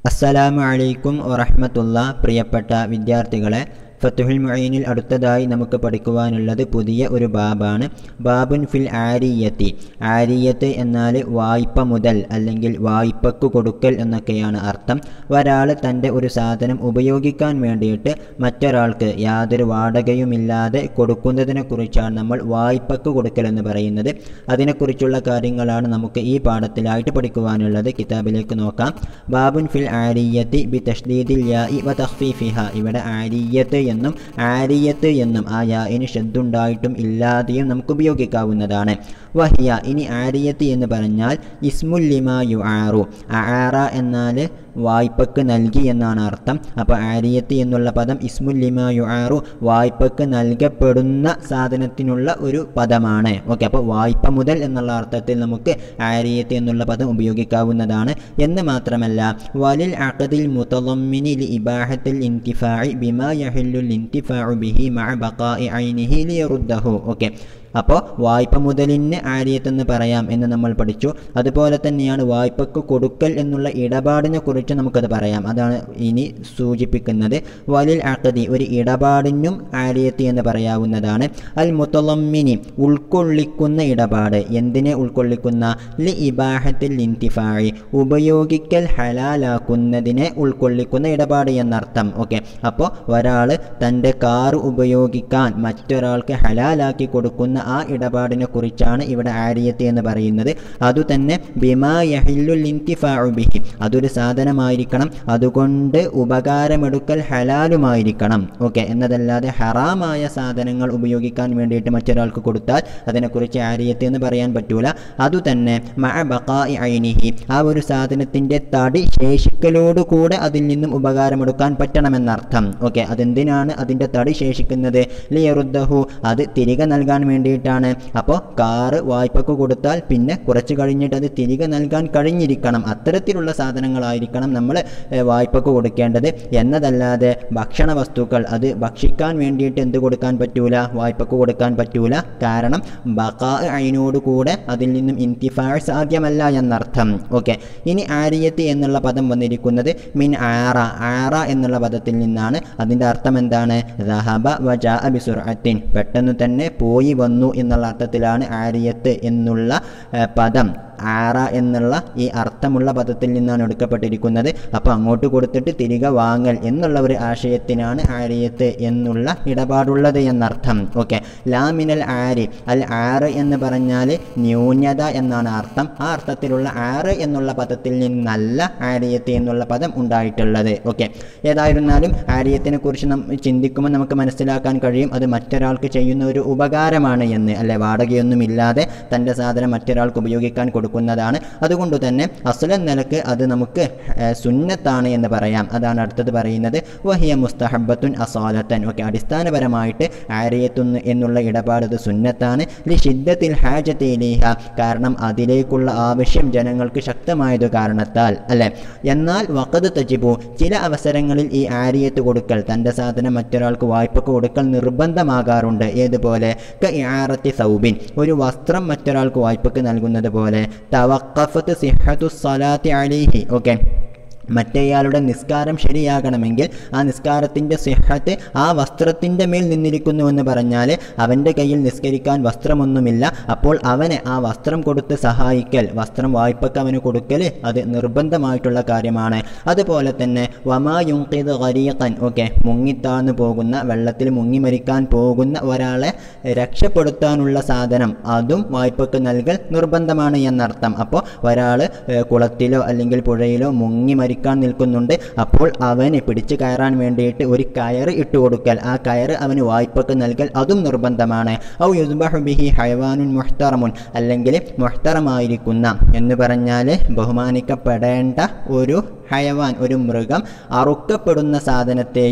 അസ്സലാമു അലൈക്കും വറഹ്മത്തുള്ള പ്രിയപ്പെട്ട വിദ്യാർത്ഥികളെ ഫത്തുഹുൽ മുഈനിൽ അടുത്തതായി നമുക്ക് പഠിക്കുവാനുള്ളത് പുതിയ ഒരു ബാബാണ് ബാബുൻ ഫിൽ ആരിയത്തി ആരിയത്ത് എന്നാൽ വായ്പ മുതൽ അല്ലെങ്കിൽ വായ്പക്ക് കൊടുക്കൽ എന്നൊക്കെയാണ് അർത്ഥം ഒരാൾ തൻ്റെ ഒരു സാധനം ഉപയോഗിക്കാൻ വേണ്ടിയിട്ട് മറ്റൊരാൾക്ക് യാതൊരു വാടകയുമില്ലാതെ കൊടുക്കുന്നതിനെക്കുറിച്ചാണ് നമ്മൾ വായ്പക്ക് കൊടുക്കൽ എന്ന് പറയുന്നത് അതിനെക്കുറിച്ചുള്ള കാര്യങ്ങളാണ് നമുക്ക് ഈ പാഠത്തിലായിട്ട് പഠിക്കുവാനുള്ളത് കിതാബിലേക്ക് നോക്കാം ബാബുൻ ഫിൽ ആരിയത്തി ബി തഷ്ദീദിൽ യാഇ വ തഖ്ഫീഫിഹ ഇവിടെ ആരിയത്ത് എന്നും ആരിയത്ത് എന്നും ആ യാഇന് ഷദ്ദുണ്ടായിട്ടും ഇല്ലാതെയും നമുക്ക് ഉപയോഗിക്കാവുന്നതാണ് വഹിയ ഇനി ആരിയത്ത് എന്ന് പറഞ്ഞാൽ ഇസ്മുല്ലിമാ യു ആറു ആറ എന്നാൽ വായ്പക്ക് നൽകി എന്നാണ് അർത്ഥം അപ്പോൾ ആരിയത്ത് എന്നുള്ള പദം ഇസ്മുല്ലിമാ യു ആറു വായ്പക്ക് നൽകപ്പെടുന്ന സാധനത്തിനുള്ള ഒരു പദമാണ് ഓക്കെ അപ്പോൾ വായ്പ മുതൽ എന്നുള്ള അർത്ഥത്തിൽ നമുക്ക് ആരിയത്ത് എന്നുള്ള പദം ഉപയോഗിക്കാവുന്നതാണ് എന്ന് മാത്രമല്ല വലിൽ അഖദിൽ മുതലമ്മിനി ലി ഇബാഹത്തിൽ ഇൻതിഫാഇ ബിമാ യഹില്ലുൽ ഇൻതിഫാഉ ബിഹി മഅ ബഖാഇ ഐനിഹി ലിയറുദ്ദഹു ഓക്കെ അപ്പോൾ വായ്പ മുതലിന് ആര്യത്തെന്ന് പറയാം എന്ന് നമ്മൾ പഠിച്ചു അതുപോലെ തന്നെയാണ് വായ്പക്ക് കൊടുക്കൽ എന്നുള്ള ഇടപാടിനെ കുറിച്ച് നമുക്കത് പറയാം അതാണ് ഇനി സൂചിപ്പിക്കുന്നത് വലിൽ അക്കതി ഒരു ഇടപാടിനും ആര്യത്ത് എന്ന് പറയാവുന്നതാണ് അൽ മുത്തലമ്മിനി ഉൾക്കൊള്ളിക്കുന്ന ഇടപാട് എന്തിനെ ഉൾക്കൊള്ളിക്കുന്ന ലി ഇബാഹത്തിൽ ഇൻതിഫായി ഉപയോഗിക്കൽ ഹലാലാക്കുന്നതിനെ ഉൾക്കൊള്ളിക്കുന്ന ഇടപാട് എന്നർത്ഥം ഓക്കെ അപ്പോൾ ഒരാൾ തൻ്റെ കാർ ഉപയോഗിക്കാൻ മറ്റൊരാൾക്ക് ഹലാലാക്കി കൊടുക്കുന്ന ആ ഇടപാടിനെ കുറിച്ചാണ് ഇവിടെ ആരിയത്ത് എന്ന് പറയുന്നത് അതുതന്നെ ബിമാ യഹില്ലുൽ ഇൻതിഫാഉ ബിഹി അതൊരു സാധനമായിരിക്കണം അതുകൊണ്ട് ഉപകാരമെടുക്കൽ ഹലാലുമായിരിക്കണം ഓക്കെ എന്നതല്ലാതെ ഹറാമായ സാധനങ്ങൾ ഉപയോഗിക്കാൻ വേണ്ടിയിട്ട് മറ്റൊരാൾക്ക് കൊടുത്താൽ അതിനെക്കുറിച്ച് ആരിയത്ത് എന്ന് പറയാൻ പറ്റൂല അതുതന്നെ മഅ ബഖാഇ ഐനിഹി ആ ഒരു സാധനത്തിൻ്റെ തടി ശേഷിക്കലോടുകൂടെ അതിൽ നിന്നും ഉപകാരമെടുക്കാൻ പറ്റണമെന്നർത്ഥം ഓക്കെ അതെന്തിനാണ് അതിൻ്റെ തടി ശേഷിക്കുന്നത് ലിയറുദ്ദഹു അത് തിരികെ നൽകാൻ വേണ്ടിയിട്ടാണ് അപ്പോൾ കാറ് വായ്പക്ക് കൊടുത്താൽ പിന്നെ കുറച്ച് കഴിഞ്ഞിട്ട് അത് തിരികെ നൽകാൻ കഴിഞ്ഞിരിക്കണം അത്തരത്തിലുള്ള സാധനങ്ങളായിരിക്കണം നമ്മൾ വായ്പക്ക് കൊടുക്കേണ്ടത് എന്നതല്ലാതെ ഭക്ഷണ വസ്തുക്കൾ അത് ഭക്ഷിക്കാൻ വേണ്ടിയിട്ട് എന്ത് കൊടുക്കാൻ പറ്റൂല വായ്പക്ക് കൊടുക്കാൻ പറ്റൂല കാരണം ബക്കാ അയിനോട് കൂടെ അതിൽ നിന്നും ഇൻതിഫാ സാധ്യമല്ല എന്നർത്ഥം ഓക്കെ ഇനി ആരിയത്ത് എന്നുള്ള പദം വന്നിരിക്കുന്നത് മിൻ ആറ ആറ എന്നുള്ള പദത്തിൽ നിന്നാണ് അതിൻ്റെ അർത്ഥം എന്താണ് റഹബ വജാ ബിസുറത്തിൻ പെട്ടെന്ന് തന്നെ പോയി വന്നു എന്നുള്ള അർത്ഥത്തിലാണ് ആരിയത്ത് എന്നുള്ള പദം ആറ എന്നുള്ള ഈ അർത്ഥമുള്ള പദത്തിൽ നിന്നാണ് എടുക്കപ്പെട്ടിരിക്കുന്നത് അപ്പോൾ അങ്ങോട്ട് കൊടുത്തിട്ട് തിരികെ വാങ്ങൽ എന്നുള്ള ഒരു ആശയത്തിനാണ് ആരിയത്ത് എന്നുള്ള ഇടപാടുള്ളത് എന്നർത്ഥം ഓക്കെ ലാമിനൽ ആരി അൽ ആറ് എന്ന് പറഞ്ഞാൽ ന്യൂനത എന്നാണ് അർത്ഥം ആ അർത്ഥത്തിലുള്ള ആറ് എന്നുള്ള പദത്തിൽ നിന്നല്ല ആരിയത്ത് എന്നുള്ള പദം ഉണ്ടായിട്ടുള്ളത് ഓക്കെ ഏതായിരുന്നാലും ആരിയത്തിനെ കുറിച്ച് നാം ചിന്തിക്കുമ്പോൾ നമുക്ക് മനസ്സിലാക്കാൻ കഴിയും അത് മറ്റൊരാൾക്ക് ചെയ്യുന്ന ഒരു ഉപകാരമാണ് എന്ന് അല്ലെ വാടകയൊന്നുമില്ലാതെ തൻ്റെ സാധനം മറ്റൊരാൾക്ക് ഉപയോഗിക്കാൻ കൊടുക്കുന്നതാണ് അതുകൊണ്ട് തന്നെ അസുലൻ നിലക്ക് അത് നമുക്ക് സുന്നത്താണ് എന്ന് പറയാം അതാണ് അടുത്തത് പറയുന്നത് വഹിയ മുസ്തഹബത്തുൻ അസാലത്തൻ ഓക്കെ അടിസ്ഥാനപരമായിട്ട് ആരിയത്തുന്ന് എന്നുള്ള ഇടപാട് അത് സുന്നത്താണ് ലി ഷിദ്ദത്തിൽ ഹാജത്തേലിഹ കാരണം അതിലേക്കുള്ള ആവശ്യം ജനങ്ങൾക്ക് ശക്തമായത് കാരണത്താൽ അല്ലേ എന്നാൽ വക്കത് തജിബു ചില അവസരങ്ങളിൽ ഈ ആരിയത്ത് കൊടുക്കൽ തൻ്റെ സാധനം മറ്റൊരാൾക്ക് വായ്പക്ക് കൊടുക്കൽ നിർബന്ധമാകാറുണ്ട് ഏതുപോലെ ക ഇആറത്തി സൗബിൻ ഒരു വസ്ത്രം മറ്റൊരാൾക്ക് വായ്പക്ക് നൽകുന്നത് പോലെ തവക്കഫത്ത് സിഹത്തു സലാത്തി അലിഹി ഓക്കെ മറ്റേയാളുടെ നിസ്കാരം ശരിയാകണമെങ്കിൽ ആ നിസ്കാരത്തിൻ്റെ സിഹത്ത് ആ വസ്ത്രത്തിൻ്റെ മേൽ നിന്നിരിക്കുന്നുവെന്ന് പറഞ്ഞാൽ അവൻ്റെ കയ്യിൽ നിസ്കരിക്കാൻ വസ്ത്രമൊന്നുമില്ല അപ്പോൾ അവനെ ആ വസ്ത്രം കൊടുത്ത് സഹായിക്കൽ വസ്ത്രം വായ്പക്ക് അവന് കൊടുക്കൽ അത് നിർബന്ധമായിട്ടുള്ള കാര്യമാണ് അതുപോലെ തന്നെ വമായുങ്കിത് ഗരീഖൻ ഓക്കെ മുങ്ങിത്താന്നു പോകുന്ന വെള്ളത്തിൽ മുങ്ങി മരിക്കാൻ പോകുന്ന ഒരാളെ രക്ഷപ്പെടുത്താനുള്ള സാധനം അതും വായ്പക്ക് നൽകൽ നിർബന്ധമാണ് എന്നർത്ഥം അപ്പോൾ ഒരാൾ കുളത്തിലോ അല്ലെങ്കിൽ പുഴയിലോ മുങ്ങി മരിക്കാൻ നിൽക്കുന്നുണ്ട് അപ്പോൾ അവന് പിടിച്ചു കയറാൻ വേണ്ടിയിട്ട് ഒരു കയറ് ഇട്ട് കൊടുക്കൽ ആ കയറ് അവന് വായ്പക്ക് നൽകൽ അതും നിർബന്ധമാണ് ഔ യുദ്ബഹു ബിഹി ഹൈവാനുൻ മുഹ്തറമുൻ അല്ലെങ്കിൽ മുഹ്തറമായിരിക്കുന്ന എന്ന് പറഞ്ഞാൽ ബഹുമാനിക്കപ്പെടേണ്ട ഒരു ഹയവാൻ ഒരു മൃഗം അറുക്കപ്പെടുന്ന സാധനത്തെയും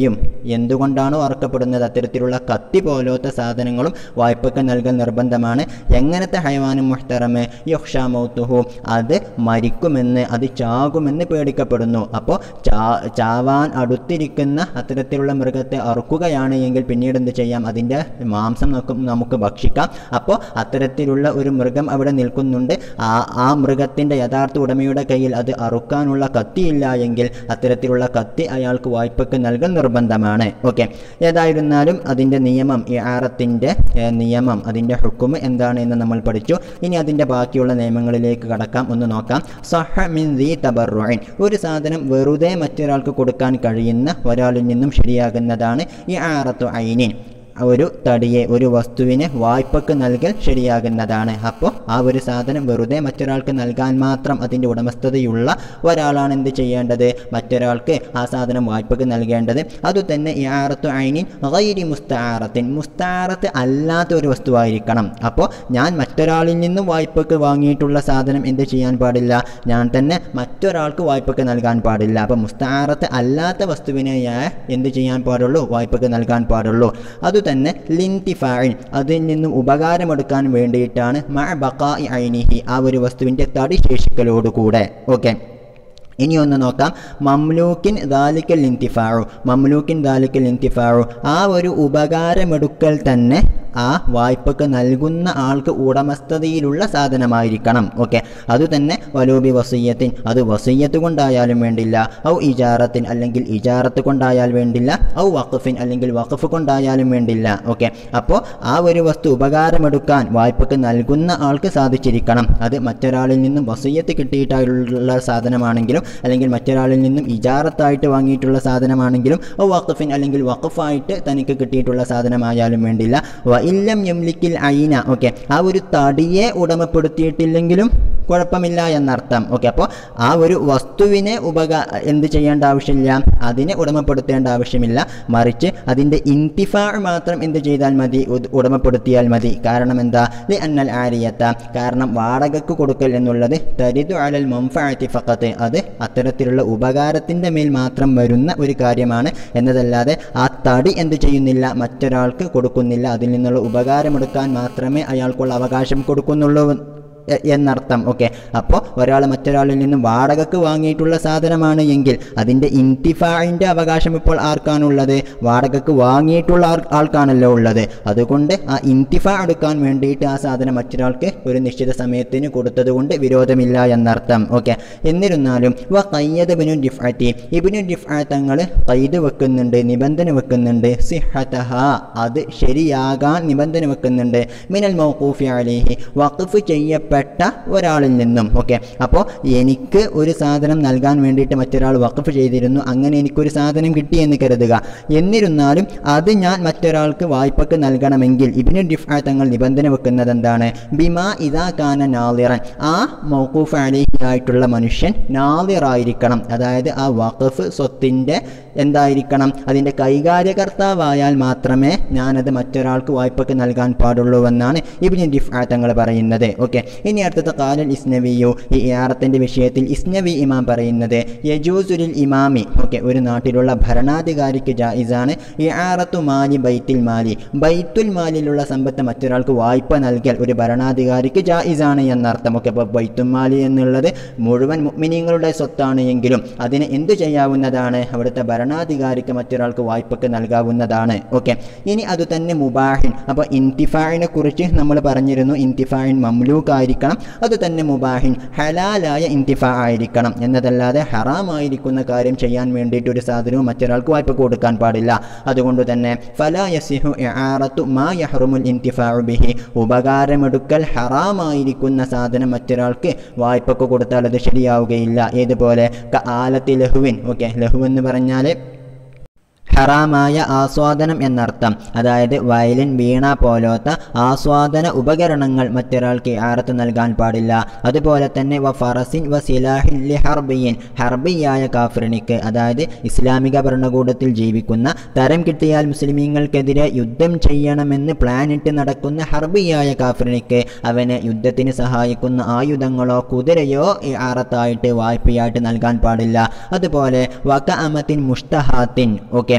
എന്തുകൊണ്ടാണോ അറുക്കപ്പെടുന്നത് അത്തരത്തിലുള്ള കത്തി പോലത്തെ സാധനങ്ങളും വായ്പക്ക് നൽകൽ നിർബന്ധമാണ് എങ്ങനത്തെ ഹൈവാനും മുഹ്തറമ് യുഹ്ഷാമൗത്തുഹു അത് മരിക്കുമെന്ന് അത് ചാകുമെന്ന് പേടിക്കപ്പെടുന്നു അപ്പോൾ ചാ ചാവാൻ അടുത്തിരിക്കുന്ന അത്തരത്തിലുള്ള മൃഗത്തെ അറുക്കുകയാണ് എങ്കിൽ പിന്നീട് എന്ത് ചെയ്യാം അതിൻ്റെ മാംസം നമുക്ക് നമുക്ക് ഭക്ഷിക്കാം അപ്പോൾ അത്തരത്തിലുള്ള ഒരു മൃഗം അവിടെ നിൽക്കുന്നുണ്ട് ആ ആ മൃഗത്തിൻ്റെ യഥാർത്ഥ ഉടമയുടെ കയ്യിൽ അത് അറുക്കാനുള്ള കത്തിയില്ല എങ്കിൽ അത്തരത്തിലുള്ള കത്തി അയാൾക്ക് വായ്പക്ക് നൽകൽ നിർബന്ധമാണ് ഓക്കെ ഏതായിരുന്നാലും അതിൻ്റെ നിയമം ഈ ആറത്തിൻ്റെ നിയമം അതിൻ്റെ ഹുക്കും എന്താണ് എന്ന് നമ്മൾ പഠിച്ചു ഇനി അതിൻ്റെ ബാക്കിയുള്ള നിയമങ്ങളിലേക്ക് കടക്കാം ഒന്ന് നോക്കാം സഹ മിൻ ദീ തബറുഇൻ ഒരു സാധനം വെറുതെ മറ്റൊരാൾക്ക് കൊടുക്കാൻ കഴിയുന്ന ഒരാളിൽ നിന്നും ശരിയാകുന്നതാണ് ഈ ആറത്തു ഐനിൻ ഒരു തടിയെ ഒരു വസ്തുവിനെ വായ്പക്ക് നൽകൽ ശരിയാകുന്നതാണ് അപ്പോൾ ആ ഒരു സാധനം വെറുതെ മറ്റൊരാൾക്ക് നൽകാൻ മാത്രം അതിൻ്റെ ഉടമസ്ഥതയുള്ള ഒരാളാണ് എന്ത് ചെയ്യേണ്ടത് മറ്റൊരാൾക്ക് ആ സാധനം വായ്പക്ക് നൽകേണ്ടത് അതുതന്നെ ഇയാറത്തു ഐനിൻ ഗൈരി മുസ്താറത്തിൻ മുസ്താറത്ത് അല്ലാത്ത ഒരു വസ്തുവായിരിക്കണം അപ്പോൾ ഞാൻ മറ്റൊരാളിൽ നിന്നും വായ്പക്ക് വാങ്ങിയിട്ടുള്ള സാധനം എന്ത് ചെയ്യാൻ പാടില്ല ഞാൻ തന്നെ മറ്റൊരാൾക്ക് വായ്പക്ക് നൽകാൻ പാടില്ല അപ്പോൾ മുസ്താറത്ത് അല്ലാത്ത വസ്തുവിനെ ഞാൻ എന്ത് ചെയ്യാൻ പാടുള്ളൂ വായ്പക്ക് നൽകാൻ പാടുള്ളൂ അതുതന്നെ ലിൻതിഫായിൻ അതിൽ നിന്നും ഉപകാരമെടുക്കാൻ വേണ്ടിയിട്ടാണ് മ ബക്കായി ഐനിഹി ആ ഒരു വസ്തുവിൻ്റെ തടി ശേഷിക്കലോടുകൂടെ ഓക്കെ ഇനി ഒന്ന് നോക്കാം മംലൂക്കിൻ ദാലിക്കൽ ഇൻതിഫാഴു മംലൂക്കിൻ ദാലിക്കൽ ഇൻതിഫാഴു ആ ഒരു ഉപകാരമെടുക്കൽ തന്നെ ആ വായ്പക്ക് നൽകുന്ന ആൾക്ക് ഉടമസ്ഥതയിലുള്ള സാധനമായിരിക്കണം ഓക്കെ അതുതന്നെ വലൂബി വസീയത്തിൻ അത് വസീയത്ത് കൊണ്ടായാലും വേണ്ടില്ല ഔ ഇജാറത്തിൻ അല്ലെങ്കിൽ ഇജാറത്ത് കൊണ്ടായാൽ വേണ്ടില്ല ഔ വഖഫിൻ അല്ലെങ്കിൽ വഖഫ് കൊണ്ടായാലും വേണ്ടില്ല ഓക്കെ അപ്പോൾ ആ ഒരു വസ്തു ഉപകാരമെടുക്കാൻ വായ്പക്ക് നൽകുന്ന ആൾക്ക് സാധിച്ചിരിക്കണം അത് മറ്റൊരാളിൽ നിന്നും വസീയത്ത് കിട്ടിയിട്ടുള്ള സാധനമാണെങ്കിലും അല്ലെങ്കിൽ മറ്റൊരാളിൽ നിന്നും ഇജാറത്തായിട്ട് വാങ്ങിയിട്ടുള്ള സാധനമാണെങ്കിലും ഔ വഖഫിൻ അല്ലെങ്കിൽ വഖഫായിട്ട് തനിക്ക് കിട്ടിയിട്ടുള്ള സാധനമായാലും വേണ്ടില്ല വ ഇല്ലം യംലിക്കിൽ ഐന ഓക്കെ ആ ഒരു തടിയെ ഉടമപ്പെടുത്തിയിട്ടില്ലെങ്കിലും കുഴപ്പമില്ല എന്നർത്ഥം ഓക്കെ അപ്പോൾ ആ ഒരു വസ്തുവിനെ ഉപകാ എന്ത് ചെയ്യേണ്ട ആവശ്യമില്ല അതിനെ ഉടമപ്പെടുത്തേണ്ട ആവശ്യമില്ല മറിച്ച് അതിൻ്റെ ഇൻതിഫാ മാത്രം എന്ത് ചെയ്താൽ മതി ഉദ് ഉടമപ്പെടുത്തിയാൽ മതി കാരണം എന്താ ലി അന്നൽ ആരിയത്ത കാരണം വാടകക്ക് കൊടുക്കൽ എന്നുള്ളത് തരിതു അലൽ മംഫാറ്റി ഫക്കത്ത് അത് അത്തരത്തിലുള്ള ഉപകാരത്തിൻ്റെ മേൽ മാത്രം വരുന്ന ഒരു കാര്യമാണ് എന്നതല്ലാതെ ആ തടി എന്ത് ചെയ്യുന്നില്ല മറ്റൊരാൾക്ക് കൊടുക്കുന്നില്ല അതിൽ നിന്നുള്ള ഉപകാരമെടുക്കാൻ മാത്രമേ അയാൾക്കുള്ള അവകാശം കൊടുക്കുന്നുള്ളൂ എ- എന്നർത്ഥം ഓക്കെ അപ്പോൾ ഒരാൾ മറ്റൊരാളിൽ നിന്നും വാടകക്ക് വാങ്ങിയിട്ടുള്ള സാധനമാണ് എങ്കിൽ അതിൻ്റെ ഇൻതിഫായിൻ്റെ അവകാശം ഇപ്പോൾ ആർക്കാണുള്ളത് വാടകക്ക് വാങ്ങിയിട്ടുള്ള ആൾ ആൾക്കാണല്ലോ ഉള്ളത് അതുകൊണ്ട് ആ ഇൻതിഫാ എടുക്കാൻ വേണ്ടിയിട്ട് ആ സാധനം മറ്റൊരാൾക്ക് ഒരു നിശ്ചിത സമയത്തിന് കൊടുത്തത് കൊണ്ട് വിരോധമില്ല എന്നർത്ഥം ഓക്കെ എന്നിരുന്നാലും വ കയ്യദ് ബിനു ഡിഫാറ്റി ഇബിനു ഡിഫാ തങ്ങൾ കൈത് വെക്കുന്നുണ്ട് നിബന്ധന വെക്കുന്നുണ്ട് സിഹതഹ അത് ശരിയാകാൻ നിബന്ധന വെക്കുന്നുണ്ട് മിനൽ മൗഖൂഫി അലൈഹി വഖഫ് ചെയ്യപ്പെട്ട ഒരാളിൽ നിന്നും ഓക്കെ അപ്പോൾ എനിക്ക് ഒരു സാധനം നൽകാൻ വേണ്ടിയിട്ട് മറ്റൊരാൾ വഖഫ് ചെയ്തിരുന്നു അങ്ങനെ എനിക്കൊരു സാധനം കിട്ടി എന്ന് കരുതുക എന്നിരുന്നാലും അത് ഞാൻ മറ്റൊരാൾക്ക് വായ്പക്ക് നൽകണമെങ്കിൽ ഇബിനു ഡിഫാ തങ്ങൾ നിബന്ധന വെക്കുന്നത് എന്താണ് ബിമാ ഇതാ കാന നാളിറൻ ആ മൗഖൂഫ് അലൈഹി ആയിട്ടുള്ള മനുഷ്യൻ നാളിറായിരിക്കണം അതായത് ആ വഖഫ് സ്വത്തിൻ്റെ എന്തായിരിക്കണം അതിൻ്റെ കൈകാര്യകർത്താവായാൽ മാത്രമേ ഞാനത് മറ്റൊരാൾക്ക് വായ്പക്ക് നൽകാൻ പാടുള്ളൂവെന്നാണ് ഇബിന് ഡിഫാ തങ്ങൾ പറയുന്നത് ഓക്കെ ഇനി അടുത്തത് കാലൽ ഇസ്നവിയു ഈ ഇയാറത്തിൻ്റെ വിഷയത്തിൽ ഇസ്നവി ഇമാം പറയുന്നത് യജൂസുലിൽ ഇമാമി ഓക്കെ ഒരു നാട്ടിലുള്ള ഭരണാധികാരിക്ക് ജായിസാണ് ഇയാറത്തു മാലി ബൈത്തുൽ മാലി ബൈത്തുൽ മാലിലുള്ള സമ്പത്ത് മറ്റൊരാൾക്ക് വായ്പ നൽകൽ ഒരു ഭരണാധികാരിക്ക് ജായിസാണ് എന്നർത്ഥം ഓക്കെ അപ്പോൾ ബൈത്തുൽ മാലി എന്നുള്ളത് മുഴുവൻ മുഅ്മിനീങ്ങളുടെ സ്വത്താണ് എങ്കിലും അതിന് എന്തു ചെയ്യാവുന്നതാണ് അവിടുത്തെ ഭരണാധികാരിക്ക് മറ്റൊരാൾക്ക് വായ്പക്ക് നൽകാവുന്നതാണ് ഓക്കെ ഇനി അതുതന്നെ മുബാഹിൻ അപ്പോൾ ഇൻതിഫായിനെ കുറിച്ച് നമ്മൾ പറഞ്ഞിരുന്നു ഇൻതിഫായിൻ മംലൂക്ക് ആയിരിക്കണം അതുതന്നെ മുബാഹിൻ ഹലാലായ ഇൻതിഫാ ആയിരിക്കണം എന്നതല്ലാതെ ഹറാമായിരിക്കുന്ന കാര്യം ചെയ്യാൻ വേണ്ടിയിട്ട് ഒരു സാധനവും മറ്റൊരാൾക്ക് വായ്പ കൊടുക്കാൻ പാടില്ല അതുകൊണ്ട് തന്നെ ഫലാ യസിഹു ഇആറത്തു മാ യഹ്റുമുൽ ഇൻതിഫാഉ ബിഹി ഉപകാരമെടുക്കൽ ഹറാമായിരിക്കുന്ന സാധനം മറ്റൊരാൾക്ക് വായ്പക്ക് കൊടുത്താൽ അത് ശരിയാവുകയില്ല ഏതുപോലെ ക ആലത്തി ലഹുവിൻ ഓക്കെ ലഹു എന്ന് പറഞ്ഞാൽ ഹറാമായ ആസ്വാദനം എന്നർത്ഥം അതായത് വയലിൻ വീണ പോലത്തെ ആസ്വാദന ഉപകരണങ്ങൾ മറ്റൊരാൾക്ക് ആറത്ത് നൽകാൻ പാടില്ല അതുപോലെ തന്നെ വ ഫറസിൻ വ സിലാഹിൻ ലി ഹർബിയിൻ ഹർബിയായ കാഫിറിനിക്ക് അതായത് ഇസ്ലാമിക ഭരണകൂടത്തിൽ ജീവിക്കുന്ന തരം കിട്ടിയാൽ മുസ്ലിമീങ്ങൾക്കെതിരെ യുദ്ധം ചെയ്യണമെന്ന് പ്ലാനിട്ട് നടക്കുന്ന ഹർബിയായ കാഫിറിനിക്ക് അവന് യുദ്ധത്തിന് സഹായിക്കുന്ന ആയുധങ്ങളോ കുതിരയോ ഈ ആറത്തായിട്ട് വായ്പയായിട്ട് നൽകാൻ പാടില്ല അതുപോലെ വക അമത്തിൻ മുഷ്തഹാത്തിൻ ഓക്കെ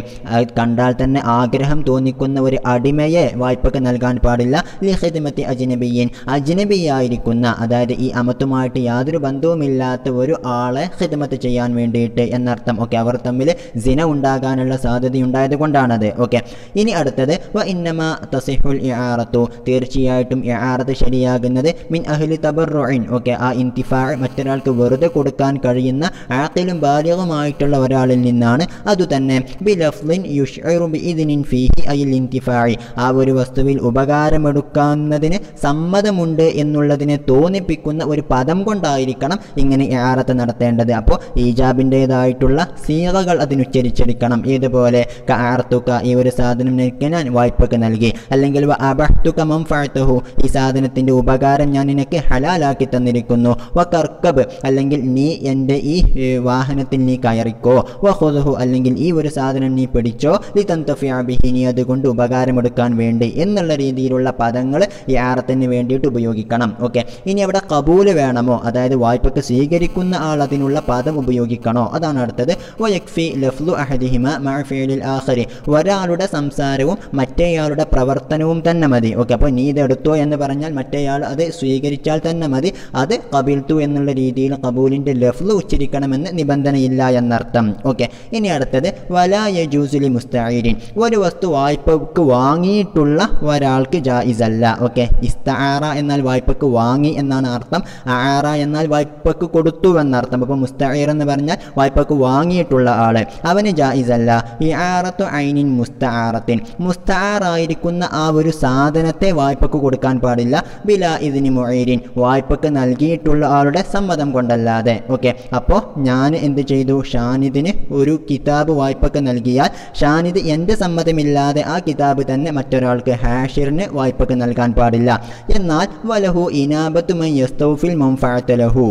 അത് കണ്ടാൽ തന്നെ ആഗ്രഹം തോന്നിക്കുന്ന ഒരു അടിമയെ വായ്പക്ക് നൽകാൻ പാടില്ല ലിഹിദ്മത്തി അജ്നബിയൻ അജ്നബിയായിരിക്കുന്ന അതായത് ഈ അമത്തുമായിട്ട് യാതൊരു ബന്ധവുമില്ലാത്ത ഒരു ആളെ ഹിദ്മത്ത് ചെയ്യാൻ വേണ്ടിയിട്ട് എന്നർത്ഥം ഓക്കെ അവർ തമ്മിൽ സിന ഉണ്ടാകാനുള്ള സാധ്യതയുണ്ടായത് കൊണ്ടാണത് ഓക്കെ ഇനി അടുത്തത് വ ഇന്നമ തസിഹുൽ ഇആറത്തു തീർച്ചയായിട്ടും ഇആറത്ത് ശരിയാകുന്നത് മിൻ അഹ്ലി തബറുഇൻ ഓക്കെ ആ ഇൻതിഫാ മറ്റൊരാൾക്ക് വെറുതെ കൊടുക്കാൻ കഴിയുന്ന ആക്കിലും ബാലികമായിട്ടുള്ള ഒരാളിൽ നിന്നാണ് അതുതന്നെ ബിലഫ്ലിൻ യുഷ്ഇറു ബിഇദ്നിൻ ഫീഹി അയിൽ ഇൻതിഫാഇ ആ ഒരു വസ്തുവിൽ ഉപകാരമെടുക്കാവുന്നതിന് സമ്മതമുണ്ട് എന്നുള്ളതിനെ തോന്നിപ്പിക്കുന്ന ഒരു പദം കൊണ്ടായിരിക്കണം ഇങ്ങനെ ഇആറത്ത് നടത്തേണ്ടത് അപ്പോൾ ഈജാബിൻ്റേതായിട്ടുള്ള സീറകൾ അതിനുച്ചരിച്ചെടുക്കണം ഇതുപോലെ കാർത്തുക ഈ ഒരു സാധനം നിനക്ക് ഞാൻ വായ്പക്ക് നൽകി അല്ലെങ്കിൽ വ അബഹ്തുക മംഫഅതഹു ഈ സാധനത്തിൻ്റെ ഉപകാരം ഞാൻ നിനക്ക് ഹലാലാക്കി തന്നിരിക്കുന്നു വ കർക്കബ് അല്ലെങ്കിൽ നീ എൻ്റെ ഈ ഏ, വാഹനത്തിൽ നീ കയറിക്കോ വ ഖുദ്ഹു അല്ലെങ്കിൽ ഈ ഒരു സാധനം നീ പിടിച്ചോ ലി തന്തഫിഅ ബിഹി നീ അതുകൊണ്ട് ഉപകാരമെടുക്കാൻ വേണ്ടി എന്നുള്ള രീതിയിലുള്ള പദങ്ങൾ ഈ ആറത്തിന് വേണ്ടിയിട്ട് ഉപയോഗിക്കണം ഓക്കെ ഇനി അവിടെ കബൂല് വേണമോ അതായത് വായ്പക്ക് സ്വീകരിക്കുന്ന ആൾ അതിനുള്ള പദം ഉപയോഗിക്കണോ അതാണ് അടുത്തത് വയക്ഫി ലഫ്ലു അഹദിഹിമ മഅഫിലിൽ ആഖരി ഒരാളുടെ സംസാരവും മറ്റേയാളുടെ പ്രവർത്തനവും തന്നെ മതി ഓക്കെ അപ്പോൾ നീ ഇതെടുത്തോ എന്ന് പറഞ്ഞാൽ മറ്റേയാൾ അത് സ്വീകരിച്ചാൽ തന്നെ മതി അത് കബിൽത്തു എന്നുള്ള രീതിയിൽ കബൂലിൻ്റെ ലഫ്ലു ഉച്ചരിക്കണമെന്ന് നിബന്ധനയില്ല എന്നർത്ഥം ഓക്കെ ഇനി അടുത്തത് വലായ ജൂസുലി മുസ്തഈരിൻ ഒരു വസ്തു വായ്പക്ക് വാങ്ങിയിട്ടുള്ള ഒരാൾക്ക് ജായിസ് അല്ല ഓക്കെ ഇസ്താറ എന്നാൽ വായ്പക്ക് വാങ്ങി എന്നാണ് അർത്ഥം ആറ എന്നാൽ വായ്പക്ക് കൊടുത്തു എന്നർത്ഥം അപ്പോൾ മുസ്തഈർ എന്ന് പറഞ്ഞാൽ വായ്പക്ക് വാങ്ങിയിട്ടുള്ള ആള് അവന് ജായിസ് അല്ല ഈ ആറത്തു ഐനിൻ മുസ്തആറത്തിൻ മുസ്തആറായിരിക്കുന്ന ആ ഒരു സാധനത്തെ വായ്പക്ക് കൊടുക്കാൻ പാടില്ല ബില ഇതിന് മൊയ്രീൻ വായ്പക്ക് നൽകിയിട്ടുള്ള ആളുടെ സമ്മതം കൊണ്ടല്ലാതെ ഓക്കെ അപ്പോൾ ഞാൻ എന്ത് ചെയ്തു ഷാനിദിന് ഒരു കിതാബ് വായ്പക്ക് നൽകിയാൽ ഷാനിദ് എൻ്റെ സമ്മതമില്ലാതെ ആ കിതാബ് തന്നെ മറ്റൊരാൾക്ക് ഹാഷിറിന് വായ്പക്ക് നൽകാൻ പാടില്ല എന്നാൽ വലഹു ഇനാബത്തുമൈ യസ്തൗഫിൽ മംഫഅത്തലഹു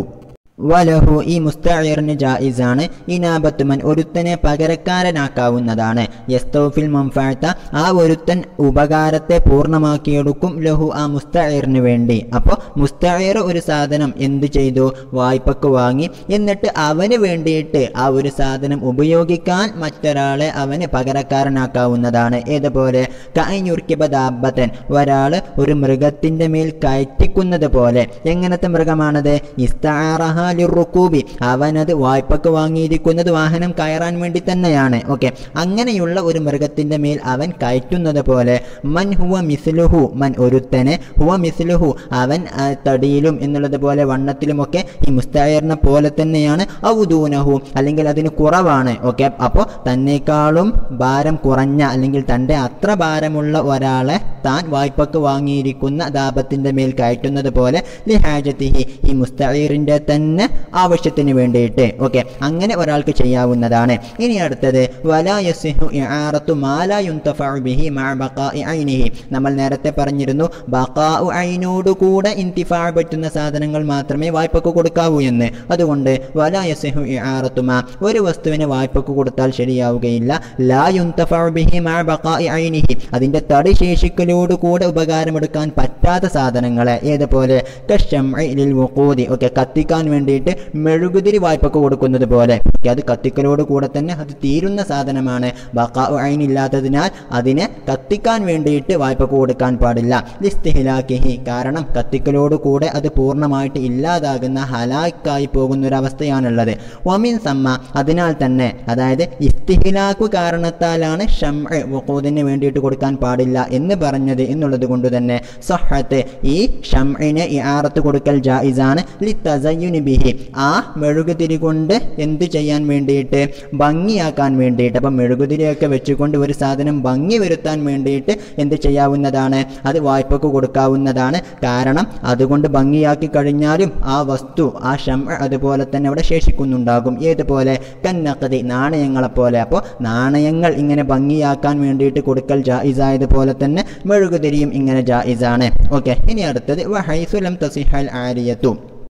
വലഹു ഈ മുസ്തഈറിന് ജായിസാണ് ഇനാബത്തുമൻ ഒരുത്തനെ പകരക്കാരനാക്കാവുന്നതാണ് യസ്തൗഫിൽ മംഫഅത്ത ആ ഒരുത്തൻ ഉപകാരത്തെ പൂർണ്ണമാക്കിയെടുക്കും ലഹു ആ മുസ്തഈറിന് വേണ്ടി അപ്പോൾ മുസ്തഈർ ഒരു സാധനം എന്തു ചെയ്തു വായ്പക്ക് വാങ്ങി എന്നിട്ട് അവന് വേണ്ടിയിട്ട് ആ ഒരു സാധനം ഉപയോഗിക്കാൻ മറ്റൊരാളെ അവന് പകരക്കാരനാക്കാവുന്നതാണ് ഏതുപോലെ കൈഞ്ഞുർക്കിബദാബത്തൻ ഒരാൾ ഒരു മൃഗത്തിൻ്റെ മേൽ കയറ്റിക്കുന്നത് പോലെ എങ്ങനത്തെ മൃഗമാണത് ഇസ്താറഹാലിറുക്കൂബി അവനത് വായ്പക്ക് വാങ്ങിയിരിക്കുന്നത് വാഹനം കയറാൻ വേണ്ടി തന്നെയാണ് ഓക്കെ അങ്ങനെയുള്ള ഒരു മൃഗത്തിൻ്റെ മേൽ അവൻ കയറ്റുന്നത് പോലെ മൻ ഹുവ മിസ്ലുഹു മൻ ഒരുത്തനെ ഹുവ മിസ്ലുഹു അവൻ ആ, തടിയിലും എന്നുള്ളത് പോലെ വണ്ണത്തിലുമൊക്കെ ഈ മുസ്തായറിനെ പോലെ തന്നെയാണ് ഔദൂനഹു അല്ലെങ്കിൽ അതിന് കുറവാണ് ഓക്കെ അപ്പോൾ തന്നേക്കാളും ഭാരം കുറഞ്ഞ അല്ലെങ്കിൽ തൻ്റെ അത്ര ഭാരമുള്ള ഒരാളെ താൻ വായ്പക്ക് വാങ്ങിയിരിക്കുന്ന ദാപത്തിൻ്റെ മേൽ കയറ്റുന്നത് പോലെ ലിഹാജത്തിഹി ഈ മുസ്തഈറിൻ്റെ തന്നെ ആവശ്യത്തിന് വേണ്ടിയിട്ട് ഓക്കെ അങ്ങനെ ഒരാൾക്ക് ചെയ്യാവുന്നതാണ് ഇനി അടുത്തത് വലാ യസിഹു ഇആറത്തു മാലാ യുന്തഫഉ ബിഹി മഅ ബഖാഇ ഐനിഹി നമ്മൾ നേരത്തെ പറഞ്ഞിരുന്നു ബഖാഉ ഐനോട് കൂടെ ഇൻതിഫാ പറ്റുന്ന സാധനങ്ങൾ മാത്രമേ വായ്പക്ക് കൊടുക്കാവൂ എന്ന് അതുകൊണ്ട് വലാ യസിഹു ഇആറത്തു മാ ഒരു വസ്തുവിനെ വായ്പക്ക് കൊടുത്താൽ ശരിയാവുകയില്ല ലാ യുന്തഫഉ ബിഹി മഅ ബഖാഇ ഐനിഹി അതിൻ്റെ തടി ശേഷിക്കലോട് കൂടെ ഉപകാരമെടുക്കാൻ പറ്റാത്ത സാധനങ്ങളെ ഏതുപോലെ കശംഇ ലിൽ വുഖൂദി ഓക്കെ കത്തിക്കാൻ വേണ്ടിയിട്ട് മെഴുകുതിരി വായ്പക്ക് കൊടുക്കുന്നത് പോലെ ഓക്കെ അത് കത്തിക്കലോട് കൂടെ തന്നെ അത് തീരുന്ന സാധനമാണ് ബക്കാ ഐൻ ഇല്ലാത്തതിനാൽ അതിനെ കത്തിക്കാൻ വേണ്ടിയിട്ട് വായ്പക്ക് കൊടുക്കാൻ പാടില്ല ലിസ്തിഹിലാക്കിഹി കാരണം കത്തിക്കലോട് കൂടെ അത് പൂർണ്ണമായിട്ട് ഇല്ലാതാകുന്ന ഹലാക്കായി പോകുന്ന ഒരു അവസ്ഥയാണുള്ളത് വമിൻ സമ്മ അതിനാൽ തന്നെ അതായത് ഇസ്തിഹിലാക്കു കാരണത്താലാണ് ഷം വഖൂദിന് വേണ്ടിയിട്ട് കൊടുക്കാൻ പാടില്ല എന്ന് പറഞ്ഞത് എന്നുള്ളത് കൊണ്ട് തന്നെ സഹത്ത് ഈ ഷംഇന് ഇആറത്ത് കൊടുക്കൽ ജായിസാണ് ലി തസയ്യുനി ബിഹി ആ മെഴുകുതിരി കൊണ്ട് എന്ത് ചെയ്യാൻ വേണ്ടിയിട്ട് ഭംഗിയാക്കാൻ വേണ്ടിയിട്ട് അപ്പം മെഴുകുതിരിയൊക്കെ വെച്ചുകൊണ്ട് ഒരു സാധനം ഭംഗി വരുത്താൻ വേണ്ടിയിട്ട് എന്ത് ചെയ്യാവുന്നതാണ് അത് വായ്പക്ക് കൊടുക്കാവുന്നതാണ് കാരണം അതുകൊണ്ട് ഭംഗിയാക്കി കഴിഞ്ഞാലും ആ വസ്തു ആ ഷം അതുപോലെ തന്നെ അവിടെ ശേഷിക്കുന്നുണ്ടാകും ഏതുപോലെ കന്നക്കതി നാണയങ്ങളെപ്പോലെ അപ്പോൾ നാണയങ്ങൾ ഇങ്ങനെ ഭംഗിയാക്കാൻ വേണ്ടിയിട്ട് കൊടുക്കൽ ജായിസായതുപോലെ തന്നെ മെഴുകുതിരിയും ഇങ്ങനെ ജായിസാണ് ഓക്കെ ഇനി അടുത്തത് വഹൈസുലം തസിഹൽ ആരിയത്തു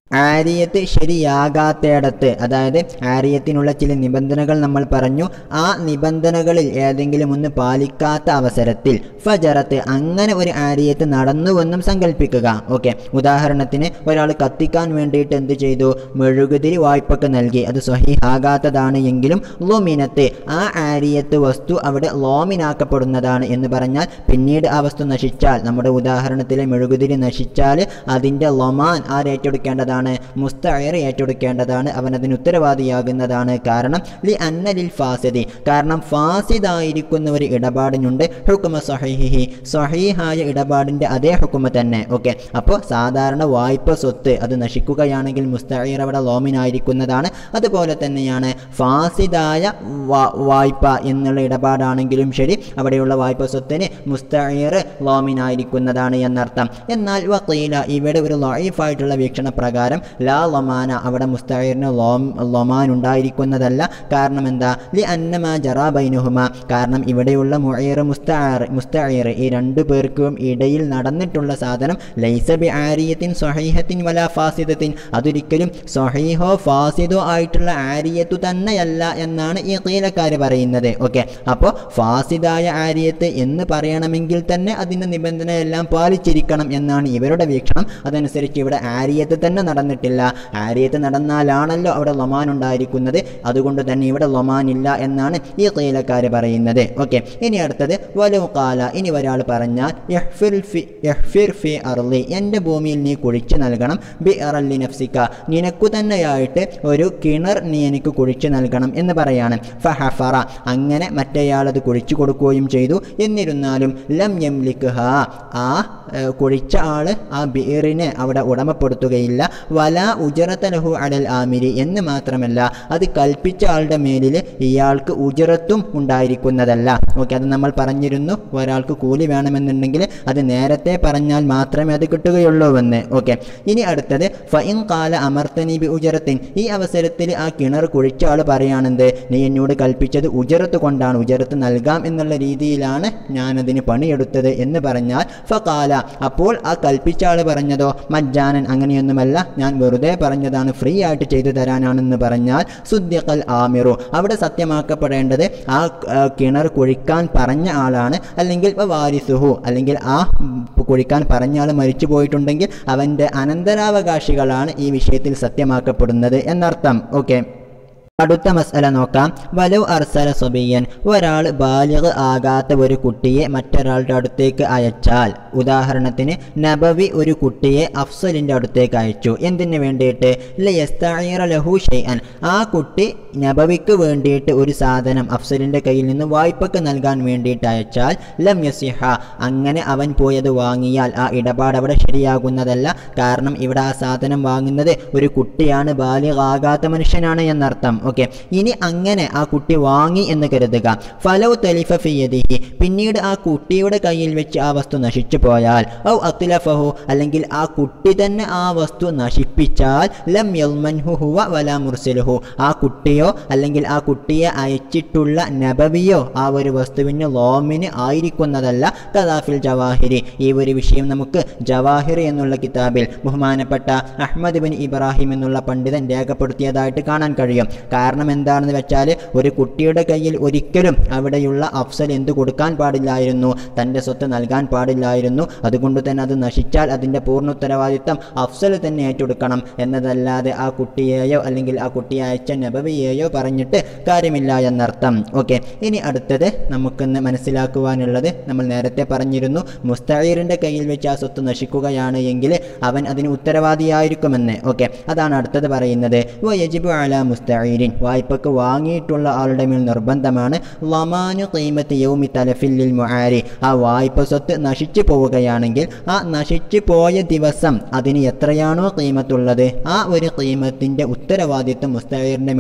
ആരിയത്ത് ശരിയാകാത്തയിടത്ത് അതായത് ആരിയത്തിനുള്ള ചില നിബന്ധനകൾ നമ്മൾ പറഞ്ഞു ആ നിബന്ധനകളിൽ ഏതെങ്കിലും ഒന്ന് പാലിക്കാത്ത അവസരത്തിൽ ഫജറത്ത് അങ്ങനെ ഒരു ആരിയത്ത് നടന്നുവെന്നും സങ്കല്പിക്കുക ഓക്കെ ഉദാഹരണത്തിന് ഒരാൾ കത്തിക്കാൻ വേണ്ടിയിട്ട് എന്ത് ചെയ്തു മെഴുകുതിരി വായ്പക്ക് നൽകി അത് സ്വഹീഹാകാത്തതാണ് എങ്കിലും ലോമിനത്ത് ആ ആരിയത്ത് വസ്തു അവിടെ ലോമിനാക്കപ്പെടുന്നതാണ് എന്ന് പറഞ്ഞാൽ പിന്നീട് ആ വസ്തു നശിച്ചാൽ നമ്മുടെ ഉദാഹരണത്തിലെ മെഴുകുതിരി നശിച്ചാൽ അതിൻ്റെ ലൊമാൻ ആരേറ്റെടുക്കേണ്ടതാണ് മുസ്തയർ ഏറ്റെടുക്കേണ്ടതാണ് അവൻ അതിന് ഉത്തരവാദിയാകുന്നതാണ് കാരണം ലി അന്നലിൽ ഫാസിദി കാരണം ഫാസിദായിരിക്കുന്ന ഒരു ഇടപാടിനുണ്ട് ഹുക്കുമ സഹീഹി സഹീഹായ ഇടപാടിൻ്റെ അതേ ഹുക്കുമ തന്നെ ഓക്കെ അപ്പോൾ സാധാരണ വായ്പ സ്വത്ത് അത് നശിക്കുകയാണെങ്കിൽ മുസ്തയർ അവിടെ ലോമിനായിരിക്കുന്നതാണ് അതുപോലെ തന്നെയാണ് ഫാസിദായ വാ- വായ്പ എന്നുള്ള ഇടപാടാണെങ്കിലും ശരി അവിടെയുള്ള വായ്പ സ്വത്തിന് മുസ്തയർ ലോമിനായിരിക്കുന്നതാണ് എന്നർത്ഥം എന്നാൽ വക്കീല ഇവിടെ ഒരു ലൈഫായിട്ടുള്ള വീക്ഷണ പ്രകാരം ലാ ലൊമാന അവിടെ മുസ്തയറിന് ലോം ലൊമാൻ ഉണ്ടായിരിക്കുന്നതല്ല കാരണം എന്താ ലി അന്നമ ജറാ ബൈനുഹുമ കാരണം ഇവിടെയുള്ള മുയർ മുസ്തയർ മുസ്തയർ ഈ രണ്ടു പേർക്കും ഇടയിൽ നടന്നിട്ടുള്ള സാധനം ലൈസ ബി ആരിയത്തിൻ സ്വഹീഹത്തിൻ വല ഫാസിദത്തിൻ അതൊരിക്കലും സ്വഹീഹോ ഫാസിദോ ആയിട്ടുള്ള ആരിയത്തു തന്നെയല്ല എന്നാണ് ഈ കീലക്കാർ പറയുന്നത് ഓക്കെ അപ്പോൾ ഫാസിദായ ആരിയത്ത് എന്ന് പറയണമെങ്കിൽ തന്നെ അതിൻ്റെ നിബന്ധനയെല്ലാം പാലിച്ചിരിക്കണം എന്നാണ് ഇവരുടെ വീക്ഷണം അതനുസരിച്ച് ഇവിടെ ആരിയത്ത് തന്നെ നടന്നിട്ടില്ല ആരിയത്ത് നടന്നാലാണല്ലോ അവിടെ ലൊമാൻ ഉണ്ടായിരിക്കുന്നത് അതുകൊണ്ട് തന്നെ ഇവിടെ ലൊമാൻ ഇല്ല എന്നാണ് ഈ കീലക്കാർ പറയുന്നത് ഓക്കെ ഇനി അടുത്തത് വലു കാല ഇനി ഒരാൾ പറഞ്ഞാൽ യഹ്ഫിർ ഫി യഹ്ഫിർ ഫി അർലി എൻ്റെ ഭൂമിയിൽ നീ കുഴിച്ചു നൽകണം ബി അറല്ലി നഫ്സിക്ക നിനക്കു തന്നെയായിട്ട് ഒരു കിണർ നീ എനിക്ക് കുഴിച്ചു നൽകണം എന്ന് പറയാണ് ഫഹഫറ അങ്ങനെ മറ്റേയാൾ അത് കുഴിച്ചു കൊടുക്കുകയും ചെയ്തു എന്നിരുന്നാലും ലം യംലിക്ഹ ആ ഏഹ്, കുഴിച്ച ആള് ആ ബീറിനെ അവിടെ ഉടമപ്പെടുത്തുകയില്ല വല ഉജറത്തലഹു അടൽ ആമിരി എന്ന് മാത്രമല്ല അത് കൽപ്പിച്ച ആളുടെ മേലിൽ ഇയാൾക്ക് ഉജറത്തും ഉണ്ടായിരിക്കുന്നതല്ല ഓക്കെ അത് നമ്മൾ പറഞ്ഞിരുന്നു ഒരാൾക്ക് കൂലി വേണമെന്നുണ്ടെങ്കിൽ അത് നേരത്തെ പറഞ്ഞാൽ മാത്രമേ അത് കിട്ടുകയുള്ളൂ എന്ന് ഓക്കെ ഇനി അടുത്തത് ഫൈൻ കാല അമർത്തനി ബി ഉജറത്തിൻ ഈ അവസരത്തിൽ ആ കിണർ കുഴിച്ച ആൾ പറയുകയാണെന്ത് നീ എന്നോട് കൽപ്പിച്ചത് ഉജറത്ത് കൊണ്ടാണ് ഉജറത്ത് നൽകാം എന്നുള്ള രീതിയിലാണ് ഞാനതിന് പണിയെടുത്തത് എന്ന് പറഞ്ഞാൽ ഫകാല അപ്പോൾ ആ കൽപ്പിച്ച ആൾ പറഞ്ഞതോ മജ്ജാനൻ അങ്ങനെയൊന്നുമല്ല ഞാൻ വെറുതെ പറഞ്ഞതാണ് ഫ്രീ ആയിട്ട് ചെയ്തു തരാനാണെന്ന് പറഞ്ഞാൽ സുദ്യക്കൽ ആമിറു അവിടെ സത്യമാക്കപ്പെടേണ്ടത് ആ ആ, കിണർ കുഴിക്കാൻ പറഞ്ഞ ആളാണ് അല്ലെങ്കിൽ വാരിസുഹു അല്ലെങ്കിൽ ആ ഉം, കുഴിക്കാൻ പറഞ്ഞ ആൾ മരിച്ചു പോയിട്ടുണ്ടെങ്കിൽ അവൻ്റെ അനന്തരാവകാശികളാണ് ഈ വിഷയത്തിൽ സത്യമാക്കപ്പെടുന്നത് എന്നർത്ഥം ഓക്കെ അടുത്ത മസല നോക്കാം വലു അർസല സുബിയൻ ഒരാൾ ബാലിഗ് ആകാത്ത ഒരു കുട്ടിയെ മറ്റൊരാളുടെ അടുത്തേക്ക് അയച്ചാൽ ഉദാഹരണത്തിന് നബവി ഒരു കുട്ടിയെ അഫ്സലിൻ്റെ അടുത്തേക്ക് അയച്ചു എന്തിനു വേണ്ടിയിട്ട് ലയസ്തഈറ ലഹു ഷൈഅൻ ആ കുട്ടി നബവിക്ക് വേണ്ടിയിട്ട് ഒരു സാധനം അഫ്സലിൻ്റെ കയ്യിൽ നിന്ന് വായ്പക്ക് നൽകാൻ വേണ്ടിയിട്ട് അയച്ചാൽ ലം യസിഹ അങ്ങനെ അവൻ പോയത് വാങ്ങിയാൽ ആ ഇടപാട് അവിടെ ശരിയാകുന്നതല്ല കാരണം ഇവിടെ ആ സാധനം വാങ്ങുന്നത് ഒരു കുട്ടിയാണ് ബാലികാകാത്ത മനുഷ്യനാണ് എന്നർത്ഥം ഓക്കെ ഇനി അങ്ങനെ ആ കുട്ടി വാങ്ങി എന്ന് കരുതുക ഫലൗ തലിഫ ഫിയദിഹി പിന്നീട് ആ കുട്ടിയുടെ കയ്യിൽ വെച്ച് ആ വസ്തു നശിച്ചു പോയാൽ ഔ അത്ലഫഹു അല്ലെങ്കിൽ ആ കുട്ടി തന്നെ ആ വസ്തു നശിപ്പിച്ചാൽ ലം യൽമൻഹു ഹുവ വല മുർസിലുഹു ആ കുട്ടിയോ അല്ലെങ്കിൽ ആ കുട്ടിയെ അയച്ചിട്ടുള്ള നബവിയോ ആ ഒരു വസ്തുവിന് ലോമിന് ആയിരിക്കുന്നതല്ല കദാഫിൽ ജവാഹിരി ഈ ഒരു വിഷയം നമുക്ക് ജവാഹിർ എന്നുള്ള കിതാബിൽ ബഹുമാനപ്പെട്ട അഹ്മദ് ബിൻ ഇബ്രാഹിം എന്നുള്ള പണ്ഡിതൻ രേഖപ്പെടുത്തിയതായിട്ട് കാണാൻ കഴിയും കാരണം എന്താണെന്ന് വെച്ചാൽ ഒരു കുട്ടിയുടെ കയ്യിൽ ഒരിക്കലും അവിടെയുള്ള അഫ്സൽ എന്ത് കൊടുക്കാൻ പാടില്ലായിരുന്നു തൻ്റെ സ്വത്ത് നൽകാൻ പാടില്ലായിരുന്നു അതുകൊണ്ട് തന്നെ അത് നശിച്ചാൽ അതിൻ്റെ പൂർണ്ണ ഉത്തരവാദിത്തം അഫ്സൽ തന്നെ ഏറ്റെടുക്കണം എന്നതല്ലാതെ ആ കുട്ടിയെയോ അല്ലെങ്കിൽ ആ കുട്ടിയെ അയച്ച നബവിയെയോ പറഞ്ഞിട്ട് കാര്യമില്ല എന്നർത്ഥം ഓക്കെ ഇനി അടുത്തത് നമുക്കൊന്ന് മനസ്സിലാക്കുവാനുള്ളത് നമ്മൾ നേരത്തെ പറഞ്ഞിരുന്നു മുസ്തഈറിൻ്റെ കയ്യിൽ വെച്ച് ആ സ്വത്ത് നശിക്കുകയാണ് എങ്കിൽ അവൻ അതിന് ഉത്തരവാദിയായിരിക്കുമെന്ന് ഓക്കെ അതാണ് അടുത്തത് പറയുന്നത് വയജിബു അല മുസ്തഈരിൻ വായ്പക്ക് വാങ്ങിയിട്ടുള്ള ആളുടെ മേൽ നിർബന്ധമാണ് ലമാനു ഖീമത്ത് യൗമി തലഫില്ലിൽ മുആരി ആ വായ്പ സ്വത്ത് നശിച്ചു പോവുകയാണെങ്കിൽ ആ നശിച്ചു പോയ ദിവസം അതിന് എത്രയാണോ ഖീമത്തുള്ളത് ആ ഒരു ഖീമത്തിൻ്റെ ഉത്തരവാദിത്വം മുസ്തഈറിൻ്റെ മേലുണ്ടായി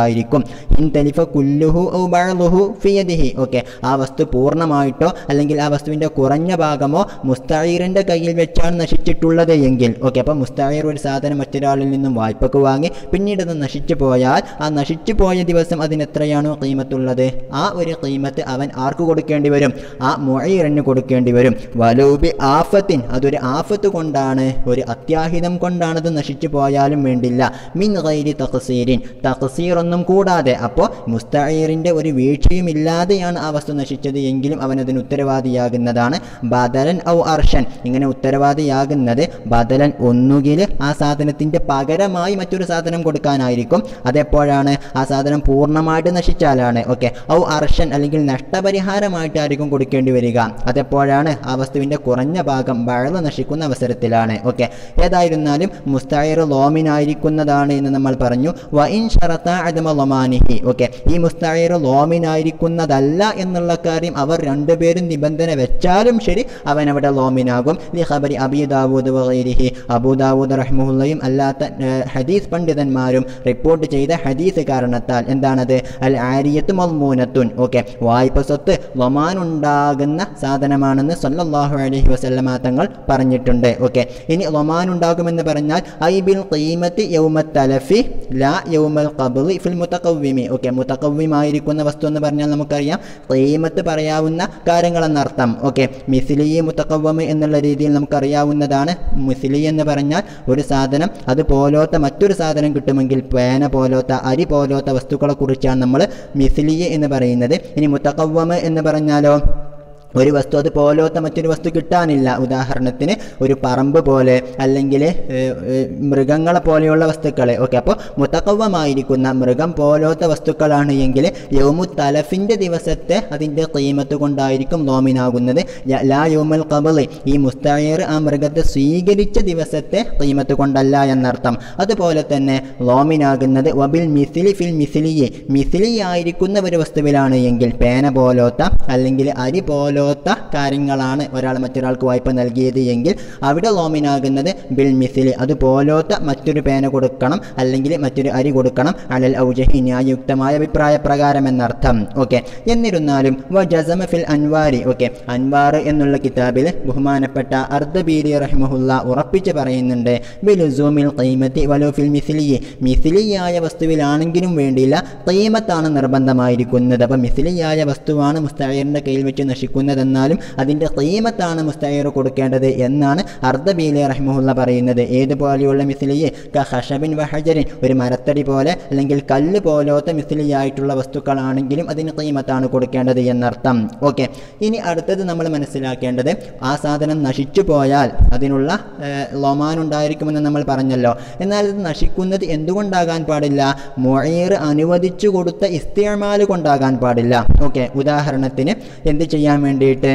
കൊണ്ടായിരിക്കും ഇൻ തലിഫ കുല്ലുഹു ഔ ബഅ്ളുഹു ഫി യദിഹി ഓക്കെ ആ വസ്തു പൂർണ്ണമായിട്ടോ അല്ലെങ്കിൽ ആ വസ്തുവിൻ്റെ കുറഞ്ഞ ഭാഗമോ മുസ്തഈറിൻ്റെ കയ്യിൽ വെച്ചാണ് നശിച്ചിട്ടുള്ളത് എങ്കിൽ ഓക്കെ അപ്പോൾ മുസ്തഈർ ഒരു സാധനം മറ്റൊരാളിൽ നിന്നും വായ്പക്ക് വാങ്ങി പിന്നീട് അത് നശിച്ചു പോയാൽ ആ നശിച്ചു പോയ ദിവസം അതിന് എത്രയാണോ കീമത്തുള്ളത് ആ ഒരു കീമത്ത് അവൻ ആർക്ക് കൊടുക്കേണ്ടി വരും ആ മൊഴീറിന് കൊടുക്കേണ്ടി വരും വലൂബി ആഫത്തിൻ അതൊരു ആഫത്ത് കൊണ്ടാണ് ഒരു അത്യാഹിതം കൊണ്ടാണത് നശിച്ചു പോയാലും വേണ്ടില്ല മിൻ ഗൈരി തഖസീരിൻ തഖസീറൊന്നും കൂടാതെ അപ്പോൾ മുസ്തഈറിൻ്റെ ഒരു വീഴ്ചയും ഇല്ലാതെയാണ് ആ വസ്തു നശിച്ചത് എങ്കിലും അവൻ അതിന് ഉത്തരവാദിയാകുന്നതാണ് ബദലൻ ഔ അർഷൻ ഇങ്ങനെ ഉത്തരവാദിയാകുന്നത് ബദലൻ ഒന്നുകിൽ ആ സാധനത്തിൻ്റെ പകരമായി മറ്റൊരു സാധനം കൊടുക്കാനായിരിക്കും അതെപ്പോഴാണ് ആ സാധനം പൂർണ്ണമായിട്ട് നശിച്ചാലാണ് ഓക്കെ ഔ അർഷൻ അല്ലെങ്കിൽ നഷ്ടപരിഹാരമായിട്ടായിരിക്കും കൊടുക്കേണ്ടി വരിക അതെപ്പോഴാണ് ആ വസ്തുവിൻ്റെ കുറഞ്ഞ ഭാഗം വഴല് നശിക്കുന്ന അവസരത്തിലാണ് ഓക്കെ ഏതായിരുന്നാലും മുസ്തൈർ ലോമിനായിരിക്കുന്നതാണ് എന്ന് നമ്മൾ പറഞ്ഞു വ ഇൻ ഷറത്ത അദമ ലൊമാനിഹി ഓക്കെ ഈ മുസ്തൈർ ലോമിനായിരിക്കുന്നതല്ല എന്നുള്ള കാര്യം അവർ രണ്ടുപേരും നിബന്ധന വെച്ചാലും ശരി അവൻ അവിടെ ലോമിനാകും ലി ഖബരി അബി ദാവൂദ് വഗൈരിഹി അബൂ ദാവൂദ് റഹ്മുല്ലയും അല്ലാത്ത ഏഹ്, ഹദീസ് പണ്ഡിതന്മാരും റിപ്പോർട്ട് ചെയ്ത ഹദീസ് കാരണത്താൽ എന്താണത് അൽ ആരിയത്ത് മൽമൂനത്തുൻ ഓക്കെ വായ്പ സ്വത്ത് ലൊമാനുണ്ടാകുന്ന സാധനമാണെന്ന് സല്ലല്ലാഹു അലൈഹി വസല്ലമ തങ്ങൾ പറഞ്ഞിട്ടുണ്ട് ഓക്കെ ഇനി ലൊമാൻ ഉണ്ടാകുമെന്ന് പറഞ്ഞാൽ ഐ ബിൽ ഖീമത്തി യൗമ തലഫി ലാ യൗമൽ ഖബ്ലി ഫിൽ മുതഖവ്വിമി ഓക്കെ മുതഖവ്വിമായിരിക്കുന്ന വസ്തു എന്ന് പറഞ്ഞാൽ നമുക്കറിയാം ഖീമത്ത് പറയാവുന്ന കാര്യങ്ങളെന്നർത്ഥം ഓക്കെ മിസിലി മുത്തക്കവ്വമ് എന്നുള്ള രീതിയിൽ നമുക്കറിയാവുന്നതാണ് മിസിലി എന്ന് പറഞ്ഞാൽ ഒരു സാധനം അത് പോലോത്ത മറ്റൊരു സാധനം കിട്ടുമെങ്കിൽ പേന പോലോത്ത അരി പോലോത്ത വസ്തുക്കളെ കുറിച്ചാണ് നമ്മൾ മിസിലിയ എന്ന് പറയുന്നത് ഇനി മുത്തക്കവ്വമ് എന്ന് പറഞ്ഞാലോ ഒരു വസ്തു അത് പോലോത്ത മറ്റൊരു വസ്തു കിട്ടാനില്ല ഉദാഹരണത്തിന് ഒരു പറമ്പ് പോലെ അല്ലെങ്കിൽ ഏഹ്, ഏഹ്, മൃഗങ്ങളെ പോലെയുള്ള വസ്തുക്കളെ ഓക്കെ അപ്പോൾ മുത്തക്കവമായിരിക്കുന്ന മൃഗം പോലോത്ത വസ്തുക്കളാണ് എങ്കിൽ യൗമു തലഫിൻ്റെ ദിവസത്തെ അതിൻ്റെ കീമത്ത് കൊണ്ടായിരിക്കും ലോമിനാകുന്നത് യ- ലാ യൗമൽ കബളി ഈ മുസ്തയർ ആ മൃഗത്തെ സ്വീകരിച്ച ദിവസത്തെ കീമത്ത് കൊണ്ടല്ല എന്നർത്ഥം അതുപോലെ തന്നെ ലോമിനാകുന്നത് വബിൽ മിസിലി ഫിൽ മിസിലിയെ മിസിലി ആയിരിക്കുന്ന ഒരു വസ്തുവിലാണ് എങ്കിൽ പേന പോലോത്ത അല്ലെങ്കിൽ അരി പോലോത്ത കാര്യങ്ങളാണ് ഒരാൾ മറ്റൊരാൾക്ക് വായ്പ നൽകിയത് എങ്കിൽ അവിടെ ലോമിനാകുന്നത് ബിൽ മിസിലി അത് പോലോത്ത മറ്റൊരു പേന കൊടുക്കണം അല്ലെങ്കിൽ മറ്റൊരു അരി കൊടുക്കണം അലൽ ഔജഹി ന്യായയുക്തമായ അഭിപ്രായ പ്രകാരം എന്നർത്ഥം ഓക്കെ എന്നിരുന്നാലും വ ജസമ ഫിൽ അൻവാരി ഓക്കെ അൻവാർ എന്നുള്ള കിതാബിൽ ബഹുമാനപ്പെട്ട അർദ്ധബീരി റഹ്മുല്ല ഉറപ്പിച്ച് പറയുന്നുണ്ട് ബിലുസൂമിൽ ഖീമത്തി വലോ ഫിൽ മിസിലിയെ മിസിലിയായ വസ്തുവിലാണെങ്കിലും വേണ്ടിയില്ല ഖീമത്താണ് നിർബന്ധമായിരിക്കുന്നത് അപ്പം മിസിലിയായ വസ്തുവാണ് മുസ്തഈറിൻ്റെ കയ്യിൽ വെച്ച് നശിക്കുന്നതെന്നാലും അതിൻ്റെ ഖീമത്താണ് മുസ്തഈർ കൊടുക്കേണ്ടത് എന്നാണ് അർദ്ധബീലി റഹ്മുല്ല പറയുന്നത് ഏതുപോലെയുള്ള മിസിലിയെ ക ഹഷബിൻ വഹജരിൻ ഒരു മരത്തടി പോലെ അല്ലെങ്കിൽ കല്ല് പോലത്തെ മിസിലിയായിട്ടുള്ള വസ്തുക്കളാണെങ്കിലും അതിന് ഖീമത്താണ് കൊടുക്കേണ്ടത് എന്നർത്ഥം ഓക്കെ ഇനി അടുത്തത് നമ്മൾ മനസ്സിലാക്കേണ്ടത് ആ സാധനം നശിച്ചു പോയാൽ അതിനുള്ള ഏഹ്, ലൊമാൻ ഉണ്ടായിരിക്കുമെന്ന് നമ്മൾ പറഞ്ഞല്ലോ എന്നാൽ ഇത് നശിക്കുന്നത് എന്തുകൊണ്ടാകാൻ പാടില്ല മൊഴീർ അനുവദിച്ചു കൊടുത്ത ഇസ്തിയമാൽ കൊണ്ടാകാൻ പാടില്ല ഓക്കെ ഉദാഹരണത്തിന് എന്ത് ചെയ്യാൻ വേണ്ടിയിട്ട്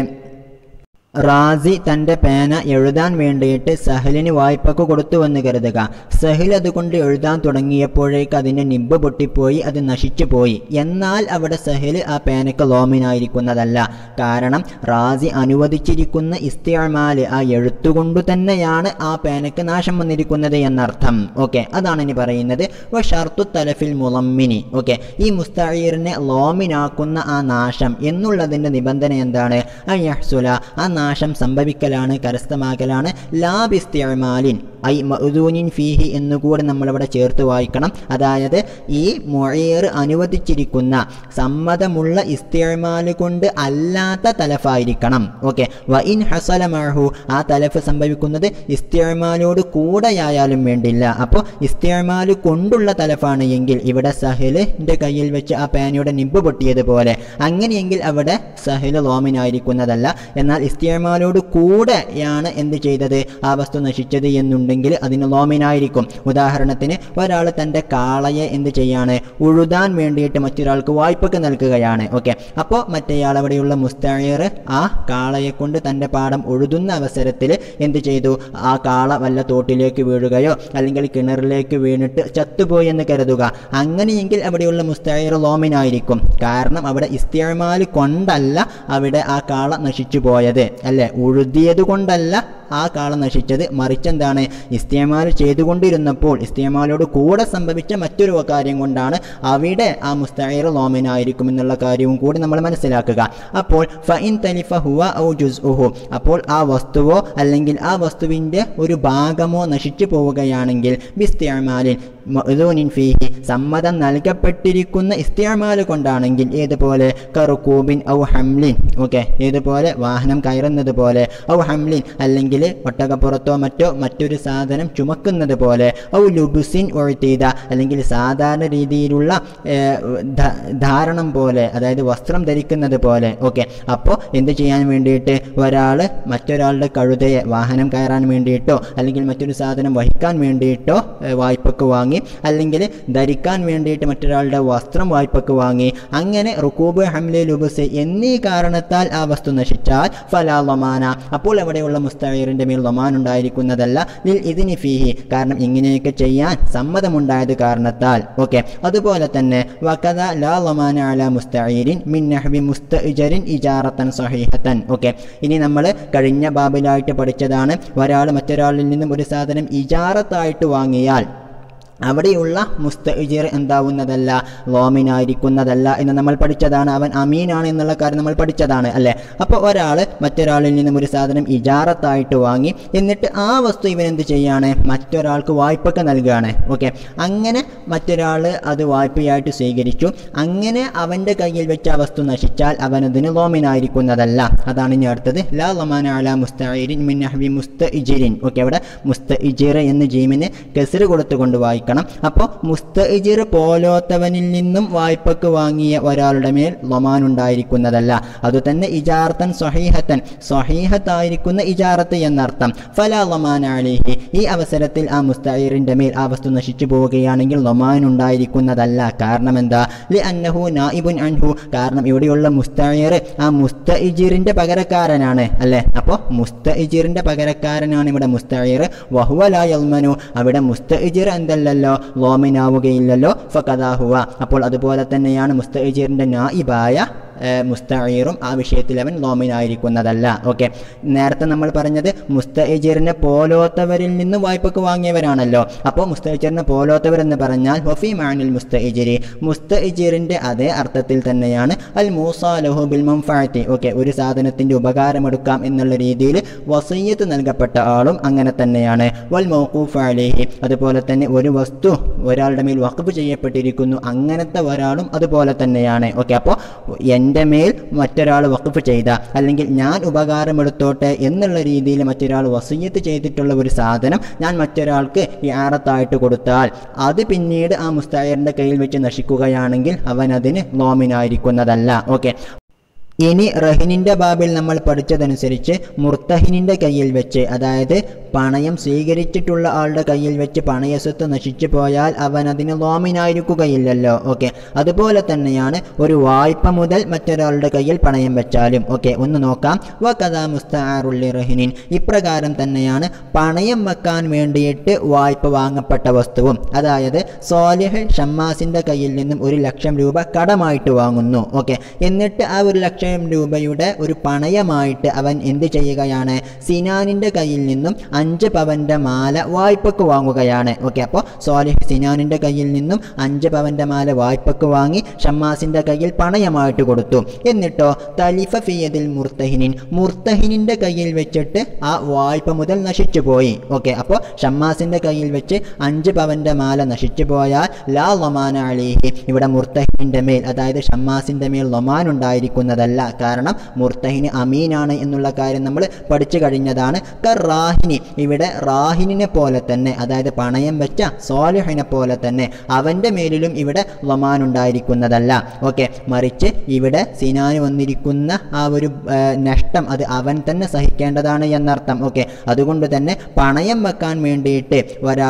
റാസി തൻ്റെ പേന എഴുതാൻ വേണ്ടിയിട്ട് സഹലിന് വായ്പക്ക് കൊടുത്തുവെന്ന് കരുതുക സഹിൽ അതുകൊണ്ട് എഴുതാൻ തുടങ്ങിയപ്പോഴേക്ക് അതിൻ്റെ നിബ്ബ് പൊട്ടിപ്പോയി അത് നശിച്ചു പോയി എന്നാൽ അവിടെ സഹിൽ ആ പേനക്ക് ലോമിനായിരിക്കുന്നതല്ല കാരണം റാസി അനുവദിച്ചിരിക്കുന്ന ഇസ്തിയമാല് ആ എഴുത്തുകൊണ്ടു തന്നെയാണ് ആ പേനക്ക് നാശം വന്നിരിക്കുന്നത് എന്നർത്ഥം ഓക്കെ അതാണ് ഇനി പറയുന്നത് വ ഷർത്തു തലഫിൽ മുളമ്മിനി ഓക്കെ ഈ മുസ്തഈറിനെ ലോമിനാക്കുന്ന ആ നാശം എന്നുള്ളതിൻ്റെ നിബന്ധന എന്താണ് അയ്യഹ്സുല ആ നാശം സംഭവിക്കലാണ് കരസ്ഥമാക്കലാണ് ലാബിസ്തിയമാലിൻ ഐ മഅ്ദൂനിൻ ഫീഹി എന്നുകൂടെ നമ്മളിവിടെ ചേർത്ത് വായിക്കണം അതായത് ഈ മൊഴീർ അനുവദിച്ചിരിക്കുന്ന സമ്മതമുള്ള ഇസ്തിയമാല് കൊണ്ട് അല്ലാത്ത തലഫായിരിക്കണം ഓക്കെ വ ഇൻ ഹസല മഅഹു ആ തലഫ് സംഭവിക്കുന്നത് ഇസ്തിയമാലോട് കൂടെയായാലും വേണ്ടില്ല അപ്പോൾ ഇസ്തിയമാല് കൊണ്ടുള്ള തലഫാണ് എങ്കിൽ ഇവിടെ സഹിലിൻ്റെ കയ്യിൽ വെച്ച് ആ പേനയുടെ നിബ്ബ് പൊട്ടിയതുപോലെ അങ്ങനെയെങ്കിൽ അവിടെ സഹിൽ ലോമിനായിരിക്കുന്നതല്ല എന്നാൽ ഇസ്തിയമാലോട് കൂടെയാണ് എന്ത് ചെയ്തത് ആ വസ്തു നശിച്ചത് എന്നുണ്ടെങ്കിൽ അതിന് ലോമിനായിരിക്കും ഉദാഹരണത്തിന് ഒരാൾ തൻ്റെ കാളയെ എന്ത് ചെയ്യാണ് ഉഴുതാൻ വേണ്ടിയിട്ട് മറ്റൊരാൾക്ക് വായ്പക്ക് നൽകുകയാണ് ഓക്കെ അപ്പോൾ മറ്റേയാൾ അവിടെയുള്ള മുസ്തഴീർ ആ കാളയെ കൊണ്ട് തൻ്റെ പാടം ഉഴുതുന്ന അവസരത്തിൽ എന്ത് ചെയ്തു ആ കാള വല്ല തോട്ടിലേക്ക് വീഴുകയോ അല്ലെങ്കിൽ കിണറിലേക്ക് വീണിട്ട് ചത്തുപോയി എന്ന് കരുതുക അങ്ങനെയെങ്കിൽ അവിടെയുള്ള മുസ്തഴീർ ലോമിനായിരിക്കും കാരണം അവിടെ ഇസ്തിയമാൽ കൊണ്ടല്ല അവിടെ ആ കാള നശിച്ചു പോയത് അല്ലേ ഉഴുതിയത് കൊണ്ടല്ല ആ കാള നശിച്ചത് മറിച്ചെന്താണ് ഇസ്തിയമാൽ ചെയ്തുകൊണ്ടിരുന്നപ്പോൾ ഇസ്തിയമാലോട് കൂടെ സംഭവിച്ച മറ്റൊരു കാര്യം കൊണ്ടാണ് അവിടെ ആ മുസ്തഈർ ലോമിനായിരിക്കും എന്നുള്ള കാര്യവും കൂടി നമ്മൾ മനസ്സിലാക്കുക അപ്പോൾ ഫഇൻ തലിഫ ഹുവ ഔ ജുസ്ഉഹു അപ്പോൾ ആ വസ്തുവോ അല്ലെങ്കിൽ ആ വസ്തുവിൻ്റെ ഒരു ഭാഗമോ നശിച്ചു പോവുകയാണെങ്കിൽ ബിസ്തിയമാലിൻ മഅ്ദൂനിൻ ഫീഹി സമ്മതം നൽകപ്പെട്ടിരിക്കുന്ന ഇസ്തിയമാൽ കൊണ്ടാണെങ്കിൽ ഏതുപോലെ കറുക്കൂബിൻ ഔ ഹംലിൻ ഓക്കെ ഏതുപോലെ വാഹനം കയറുന്നത് പോലെ ഔ ഹംലിൻ അല്ലെങ്കിൽ ഒട്ടകപ്പുറത്തോ മറ്റോ മറ്റൊരു സാധനം ചുമക്കുന്നത് പോലെ ഔ ലുബുസിൻ ഒഴുത്തീത അല്ലെങ്കിൽ സാധാരണ രീതിയിലുള്ള ഏർ, ധ- ധാരണം പോലെ അതായത് വസ്ത്രം ധരിക്കുന്നത് പോലെ ഓക്കെ അപ്പോൾ എന്ത് ചെയ്യാൻ വേണ്ടിയിട്ട് ഒരാൾ മറ്റൊരാളുടെ കഴുതയെ വാഹനം കയറാൻ വേണ്ടിയിട്ടോ അല്ലെങ്കിൽ മറ്റൊരു സാധനം വഹിക്കാൻ വേണ്ടിയിട്ടോ ഏർ, വായ്പക്ക് വാങ്ങി അല്ലെങ്കിൽ ധരിക്കാൻ വേണ്ടിയിട്ട് മറ്റൊരാളുടെ വസ്ത്രം വായ്പക്ക് വാങ്ങി അങ്ങനെ റുക്കൂബ് ഹംലെ ലുബുസ് എന്നീ കാരണത്താൽ ആ വസ്തു നശിച്ചാൽ ഫലാ ലൊമാന അപ്പോൾ അവിടെയുള്ള മുസ്തഈറിൻ്റെ മേൽ ലൊമാൻ ഉണ്ടായിരിക്കുന്നതല്ല ലിൽ ഇതിനി ഫീഹി കാരണം ഇങ്ങനെയൊക്കെ ചെയ്യാൻ സമ്മതമുണ്ടായത് കാരണത്താൽ ഓക്കെ അതുപോലെ തന്നെ വകദ ലാ ലൊമാന അല മുസ്തഈരിൻ മിൻ നഹ്വി മുസ്തഇജറിൻ ഇജാറത്തൻ സഹീഹത്തൻ ഓക്കെ ഇനി നമ്മൾ കഴിഞ്ഞ ബാബിലായിട്ട് പഠിച്ചതാണ് ഒരാൾ മറ്റൊരാളിൽ നിന്നും ഒരു സാധനം ഇജാറത്തായിട്ട് വാങ്ങിയാൽ അവിടെയുള്ള മുസ്തഇജിർ എന്താവുന്നതല്ല ലോമിനായിരിക്കുന്നതല്ല എന്ന് നമ്മൾ പഠിച്ചതാണ് അവൻ അമീനാണ് എന്നുള്ള കാര്യം നമ്മൾ പഠിച്ചതാണ് അല്ലേ അപ്പോൾ ഒരാൾ മറ്റൊരാളിൽ നിന്നും ഒരു സാധനം ഇജാറത്തായിട്ട് വാങ്ങി എന്നിട്ട് ആ വസ്തു ഇവൻ എന്ത് ചെയ്യാണ് മറ്റൊരാൾക്ക് വായ്പക്ക് നൽകുകയാണ് ഓക്കെ അങ്ങനെ മറ്റൊരാൾ അത് വായ്പയായിട്ട് സ്വീകരിച്ചു അങ്ങനെ അവൻ്റെ കയ്യിൽ വെച്ച ആ വസ്തു നശിച്ചാൽ അവനതിന് ലോമിനായിരിക്കുന്നതല്ല അതാണ് ഇനി അടുത്തത് ലാ ലമാന അല മുസ്തഇരിൻ മിൻ നഹ്വി മുസ്തഇജിരിൻ ഓക്കെ അവിടെ മുസ്തഇജിർ എന്ന് ജീമിന് കെസർ കൊടുത്തുകൊണ്ട് വായിക്കണം അപ്പോൾ മുസ്തഇജിർ പോലോത്തവനിൽ നിന്നും വായ്പക്ക് വാങ്ങിയ ഒരാളുടെ മേൽ ലൊമാൻ ഉണ്ടായിരിക്കുന്നതല്ല അതുതന്നെ ഇജാർത്തൻ സ്വഹീഹത്തൻ സ്വഹീഹത്തായിരിക്കുന്ന ഇജാറത്ത് എന്നർത്ഥം ഫലാ ലൊമാൻ അലിഹി ഈ അവസരത്തിൽ ആ മുസ്തഇറിൻ്റെ മേൽ ആ വസ്തു നശിച്ചു പോവുകയാണെങ്കിൽ ലൊമാൻ ഉണ്ടായിരിക്കുന്നതല്ല കാരണം എന്താ ലി അന്നഹു നായിബുൻ അൻഹു കാരണം ഇവിടെയുള്ള മുസ്തഇർ ആ മുസ്തഇജിറിൻ്റെ പകരക്കാരനാണ് അല്ലേ അപ്പോൾ മുസ്തഇജിറിൻ്റെ പകരക്കാരനാണ് ഇവിടെ മുസ്തഇർ വഹുവ ലാ യൽമനു അവിടെ മുസ്തഇജിർ എന്തല്ലല്ലോ ലോമിനാവുകയില്ലല്ലോ ഫകദാഹുവ അപ്പോൾ അതുപോലെ തന്നെയാണ് മുസ്തഇജിറിൻ്റെ നായിബായ ഏർ, മുസ്തഈറും ആ വിഷയത്തിൽ അവൻ ലോമിനായിരിക്കുന്നതല്ല ഓക്കെ നേരത്തെ നമ്മൾ പറഞ്ഞത് മുസ്തഇജിറിനെ പോലോത്തവരിൽ നിന്ന് വായ്പക്ക് വാങ്ങിയവരാണല്ലോ അപ്പോൾ മുസ്തഇജിറിനെ പോലോത്തവരെന്ന് പറഞ്ഞാൽ വഫി മാനിൽ മുസ്തഇജിരി മുസ്തഇജിറിൻ്റെ അതേ അർത്ഥത്തിൽ തന്നെയാണ് അൽ മൂസാലഹു ബിൽ മംഫാറ്റി ഓക്കെ ഒരു സാധനത്തിൻ്റെ ഉപകാരമെടുക്കാം എന്നുള്ള രീതിയിൽ വസയ്യത്ത് നൽകപ്പെട്ട ആളും അങ്ങനെ തന്നെയാണ് വൽ മൗഖൂഫ് അലൈഹി അതുപോലെ തന്നെ ഒരു വസ്തു ഒരാളുടെ മേൽ വഖഫ് ചെയ്യപ്പെട്ടിരിക്കുന്നു അങ്ങനത്തെ ഒരാളും അതുപോലെ തന്നെയാണ് ഓക്കെ അപ്പോൾ എൻ്റെ മേൽ മറ്റൊരാൾ വഖഫ് ചെയ്ത അല്ലെങ്കിൽ ഞാൻ ഉപകാരമെടുത്തോട്ടെ എന്നുള്ള രീതിയിൽ മറ്റൊരാൾ വസയ്യത്ത് ചെയ്തിട്ടുള്ള ഒരു സാധനം ഞാൻ മറ്റൊരാൾക്ക് യാറത്തായിട്ട് കൊടുത്താൽ അത് പിന്നീട് ആ മുസ്തായറിൻ്റെ കയ്യിൽ വെച്ച് നശിക്കുകയാണെങ്കിൽ അവൻ അതിന് ലോമിനായിരിക്കുന്നതല്ല ഓക്കെ ഇനി റഹിനിൻ്റെ ബാബിൽ നമ്മൾ പഠിച്ചതനുസരിച്ച് മുർത്തഹിനിൻ്റെ കയ്യിൽ വെച്ച് അതായത് പണയം സ്വീകരിച്ചിട്ടുള്ള ആളുടെ കയ്യിൽ വെച്ച് പണയസ്വത്ത് നശിച്ചു പോയാൽ അവൻ അതിന് ലോമിനായിരിക്കുകയില്ലല്ലോ ഓക്കെ അതുപോലെ തന്നെയാണ് ഒരു വായ്പ മുതൽ മറ്റൊരാളുടെ കയ്യിൽ പണയം വെച്ചാലും ഓക്കെ ഒന്ന് നോക്കാം വകഥാ മുസ്താറുള്ളി റഹിനിൻ ഇപ്രകാരം തന്നെയാണ് പണയം വെക്കാൻ വേണ്ടിയിട്ട് വായ്പ വാങ്ങപ്പെട്ട വസ്തുവും അതായത് സോലിഹ് ഷമ്മാസിൻ്റെ കയ്യിൽ നിന്നും ഒരു ലക്ഷം രൂപ കടമായിട്ട് വാങ്ങുന്നു ഓക്കെ എന്നിട്ട് ആ ഒരു ലക്ഷം രൂപയുടെ ഒരു പണയമായിട്ട് അവൻ എന്ത് ചെയ്യുകയാണ് സിനാനിൻ്റെ കയ്യിൽ നിന്നും അഞ്ച് പവൻ്റെ മാല വായ്പക്ക് വാങ്ങുകയാണ് ഓക്കെ അപ്പോൾ സോലിഹ് സിനാനിൻ്റെ കയ്യിൽ നിന്നും അഞ്ച് പവൻ്റെ മാല വായ്പക്ക് വാങ്ങി ഷമ്മാസിൻ്റെ കയ്യിൽ പണയമായിട്ട് കൊടുത്തു എന്നിട്ടോ തലിഫ ഫിയദിൽ മുർത്തഹിനിൻ മുർത്തഹിനിൻ്റെ കയ്യിൽ വെച്ചിട്ട് ആ വായ്പ മുതൽ നശിച്ചു പോയി ഓക്കെ അപ്പോൾ ഷമ്മാസിൻ്റെ കയ്യിൽ വെച്ച് അഞ്ച് പവൻ്റെ മാല നശിച്ചു പോയാൽ ലാ ലൊമാന അലിഹി ഇവിടെ മുർത്തഹിനിൻ്റെ മേൽ അതായത് ഷമ്മാസിൻ്റെ മേൽ ലൊമാൻ ഉണ്ടായിരിക്കുന്നതല്ല കാരണം മുർത്തഹിന് അമീനാണ് എന്നുള്ള കാര്യം നമ്മൾ പഠിച്ചു കഴിഞ്ഞതാണ് കർ റാഹിനി ഇവിടെ റാഹിനിനെ പോലെ തന്നെ അതായത് പണയം വെച്ച സോലിഹിനെ പോലെ തന്നെ അവൻ്റെ മേലിലും ഇവിടെ ലൊമാൻ ഉണ്ടായിരിക്കുന്നതല്ല ഓക്കെ മറിച്ച് ഇവിടെ സിനാന് വന്നിരിക്കുന്ന ആ ഒരു ആ, നഷ്ടം അത് അവൻ തന്നെ സഹിക്കേണ്ടതാണ് എന്നർത്ഥം ഓക്കെ അതുകൊണ്ട് തന്നെ പണയം വെക്കാൻ വേണ്ടിയിട്ട് ഒരാൾ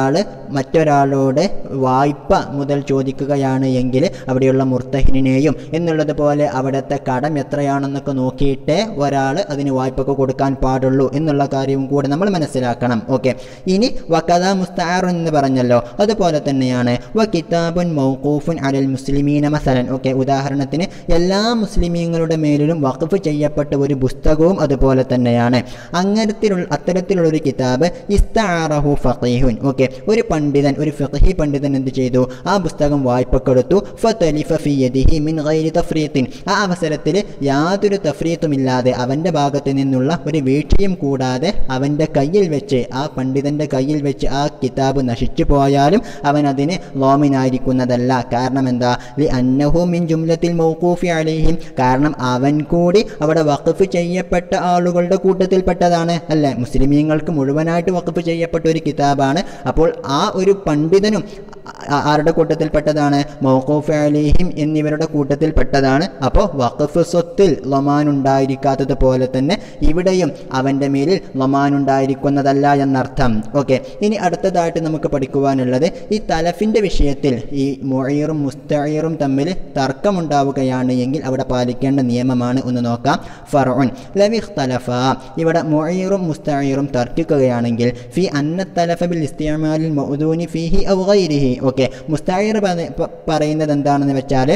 മറ്റൊരാളോട് വായ്പ മുതൽ ചോദിക്കുകയാണ് എങ്കിൽ അവിടെയുള്ള മുർത്തഹിനെയും എന്നുള്ളത് പോലെ അവിടുത്തെ കടം എത്രയാണെന്നൊക്കെ നോക്കിയിട്ടേ ഒരാൾ അതിന് വായ്പക്ക് കൊടുക്കാൻ പാടുള്ളൂ എന്നുള്ള കാര്യവും കൂടെ നമ്മൾ മനസ്സിലാക്കണം ഓക്കെ ഇനി വക്കഥ മുസ്താർ എന്ന് പറഞ്ഞല്ലോ അതുപോലെ തന്നെയാണ് വ കിതാബുൻ മൗഖൂഫുൻ അലൽ മുസ്ലിമീന മസലൻ ഓക്കെ ഉദാഹരണത്തിന് എല്ലാ മുസ്ലിമീങ്ങളുടെ മേലിലും വഖഫ് ചെയ്യപ്പെട്ട ഒരു പുസ്തകവും അതുപോലെ തന്നെയാണ് അങ്ങനത്തിലുള്ള അത്തരത്തിലുള്ള ഒരു കിതാബ് ഇസ്താറഹു ഫഖീഹുൻ ഓക്കെ ഒരു പണ്ഡിതൻ ഒരു ഫഖഹി പണ്ഡിതൻ എന്ത് ചെയ്തു ആ പുസ്തകം വായ്പക്കെടുത്തു ഫതലിഫ ഫി യദിഹി മിൻ ഗൈരി തഫ്രീത്തിൻ ആ അവസരത്തിൽ യാതൊരു തഫ്രീത്തുമില്ലാതെ അവൻ്റെ ഭാഗത്ത് നിന്നുള്ള ഒരു വീഴ്ചയും കൂടാതെ അവൻ്റെ കയ്യിൽ വെച്ച് ആ പണ്ഡിതൻ്റെ കയ്യിൽ വെച്ച് ആ കിതാബ് നശിച്ചു പോയാലും അവൻ അതിന് ലോമിനായിരിക്കുന്നതല്ല കാരണം എന്താ ലി അന്നഹു മിൻ ജുംലത്തിൽ മൗഖൂഫി അലൈഹിം കാരണം അവൻ കൂടി അവിടെ വഖഫ് ചെയ്യപ്പെട്ട ആളുകളുടെ കൂട്ടത്തിൽപ്പെട്ടതാണ് അല്ലേ മുസ്ലിമീങ്ങൾക്ക് മുഴുവനായിട്ട് വഖഫ് ചെയ്യപ്പെട്ട ഒരു കിതാബാണ് അപ്പോൾ ആ ഒരു പണ്ഡിതനും ആ- ആരുടെ കൂട്ടത്തിൽപ്പെട്ടതാണ് മൗഖൂഫ് അലിഹിം എന്നിവരുടെ കൂട്ടത്തിൽപ്പെട്ടതാണ് അപ്പോൾ വഖഫ് സ്വത്തിൽ ലൊമാനുണ്ടായിരിക്കാത്തത് പോലെ തന്നെ ഇവിടെയും അവൻ്റെ മേലിൽ ലൊമാനുണ്ടായിരിക്കുന്നതല്ല എന്നർത്ഥം ഓക്കെ ഇനി അടുത്തതായിട്ട് നമുക്ക് പഠിക്കുവാനുള്ളത് ഈ തലഫിൻ്റെ വിഷയത്തിൽ ഈ മൊഴീറും മുസ്തഈറും തമ്മിൽ തർക്കമുണ്ടാവുകയാണ് എങ്കിൽ അവിടെ പാലിക്കേണ്ട നിയമമാണ് ഒന്ന് നോക്കാം ഫറോൻ ലവിഖ് തലഫ ഇവിടെ മൊഴീറും മുസ്തഈറും തർക്കിക്കുകയാണെങ്കിൽ ഫി അന്ന തലഫ ബിൽ ഇസ്തിഅമാലിൽ മൗദൂനി ഫീഹി ഔ ഗൈരിഹി ഓക്കെ മുസ്തഈർ പ- പ- പറയുന്നത് എന്താണെന്ന് വെച്ചാൽ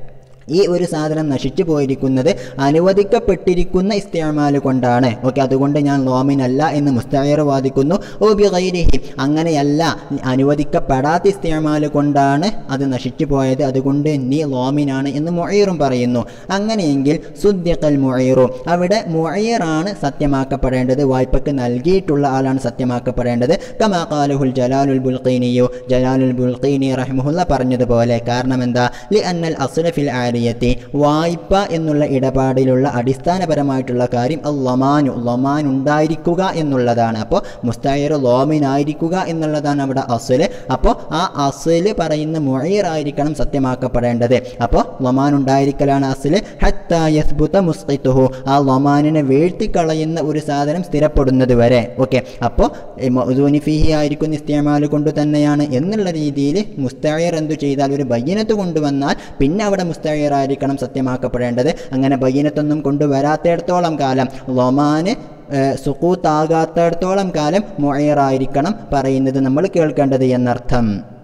ഈ ഒരു സാധനം നശിച്ചു പോയിരിക്കുന്നത് അനുവദിക്കപ്പെട്ടിരിക്കുന്ന ഇസ്തിഅമാല് കൊണ്ടാണ് ഓക്കെ അതുകൊണ്ട് ഞാൻ ലോമിനല്ല എന്ന് മുസ്തഈർ വാദിക്കുന്നു ഓ ബി ഗൈരിഹി അങ്ങനെയല്ല അനുവദിക്കപ്പെടാത്ത ഇസ്തിഅമാല് കൊണ്ടാണ് അത് നശിച്ചു പോയത് അതുകൊണ്ട് നീ ലോമിനാണ് എന്ന് മൊഴീറും പറയുന്നു അങ്ങനെയെങ്കിൽ സുദ്യക്കൽ മൊഴീറു അവിടെ മൊഴീറാണ് സത്യമാക്കപ്പെടേണ്ടത് വായ്പക്ക് നൽകിയിട്ടുള്ള ആളാണ് സത്യമാക്കപ്പെടേണ്ടത് കമാ ഖാലുഹുൽ ജലാലുൽ ബുൽഖീനിയു ജലാലുൽ ബുൽഖീനി റഹ്മുല്ല പറഞ്ഞതുപോലെ കാരണം എന്താ ലി അന്നൽ അസുലഫിൽ ആരിയത്തി വായ്പ എന്നുള്ള ഇടപാടിലുള്ള അടിസ്ഥാനപരമായിട്ടുള്ള കാര്യം അൽ ലൊമാനു ലൊമാൻ ഉണ്ടായിരിക്കുക എന്നുള്ളതാണ് അപ്പോൾ മുസ്തൈർ ലോമിനായിരിക്കുക എന്നുള്ളതാണ് അവിടെ അസുല് അപ്പോൾ ആ അസുല് പറയുന്ന മൊഴീറായിരിക്കണം സത്യമാക്കപ്പെടേണ്ടത് അപ്പോൾ ലൊമാൻ ഉണ്ടായിരിക്കലാണ് അസുല് ഹത്താ യസ്ബുത മുസ്ഖിത്തുഹു ആ ലൊമാനിനെ വീഴ്ത്തിക്കളയുന്ന ഒരു സാധനം സ്ഥിരപ്പെടുന്നത് വരെ ഓക്കെ അപ്പോൾ ഫിഹി ആയിരിക്കുന്ന ഇസ്തിയമാല് കൊണ്ട് തന്നെയാണ് എന്നുള്ള രീതിയിൽ മുസ്തഴർ എന്തു ചെയ്താൽ ഒരു ബയ്യനത്ത് കൊണ്ടുവന്നാൽ പിന്നെ അവിടെ മുസ്തഴർ ആയിരിക്കണം സത്യമാക്കപ്പെടേണ്ടത് അങ്ങനെ ബയ്യനത്തൊന്നും കൊണ്ടുവരാത്തിടത്തോളം കാലം ലൊമാന് സുക്കൂത്താകാത്തിടത്തോളം കാലം മൊയറായിരിക്കണം പറയുന്നത് നമ്മൾ കേൾക്കേണ്ടത് എന്നർത്ഥം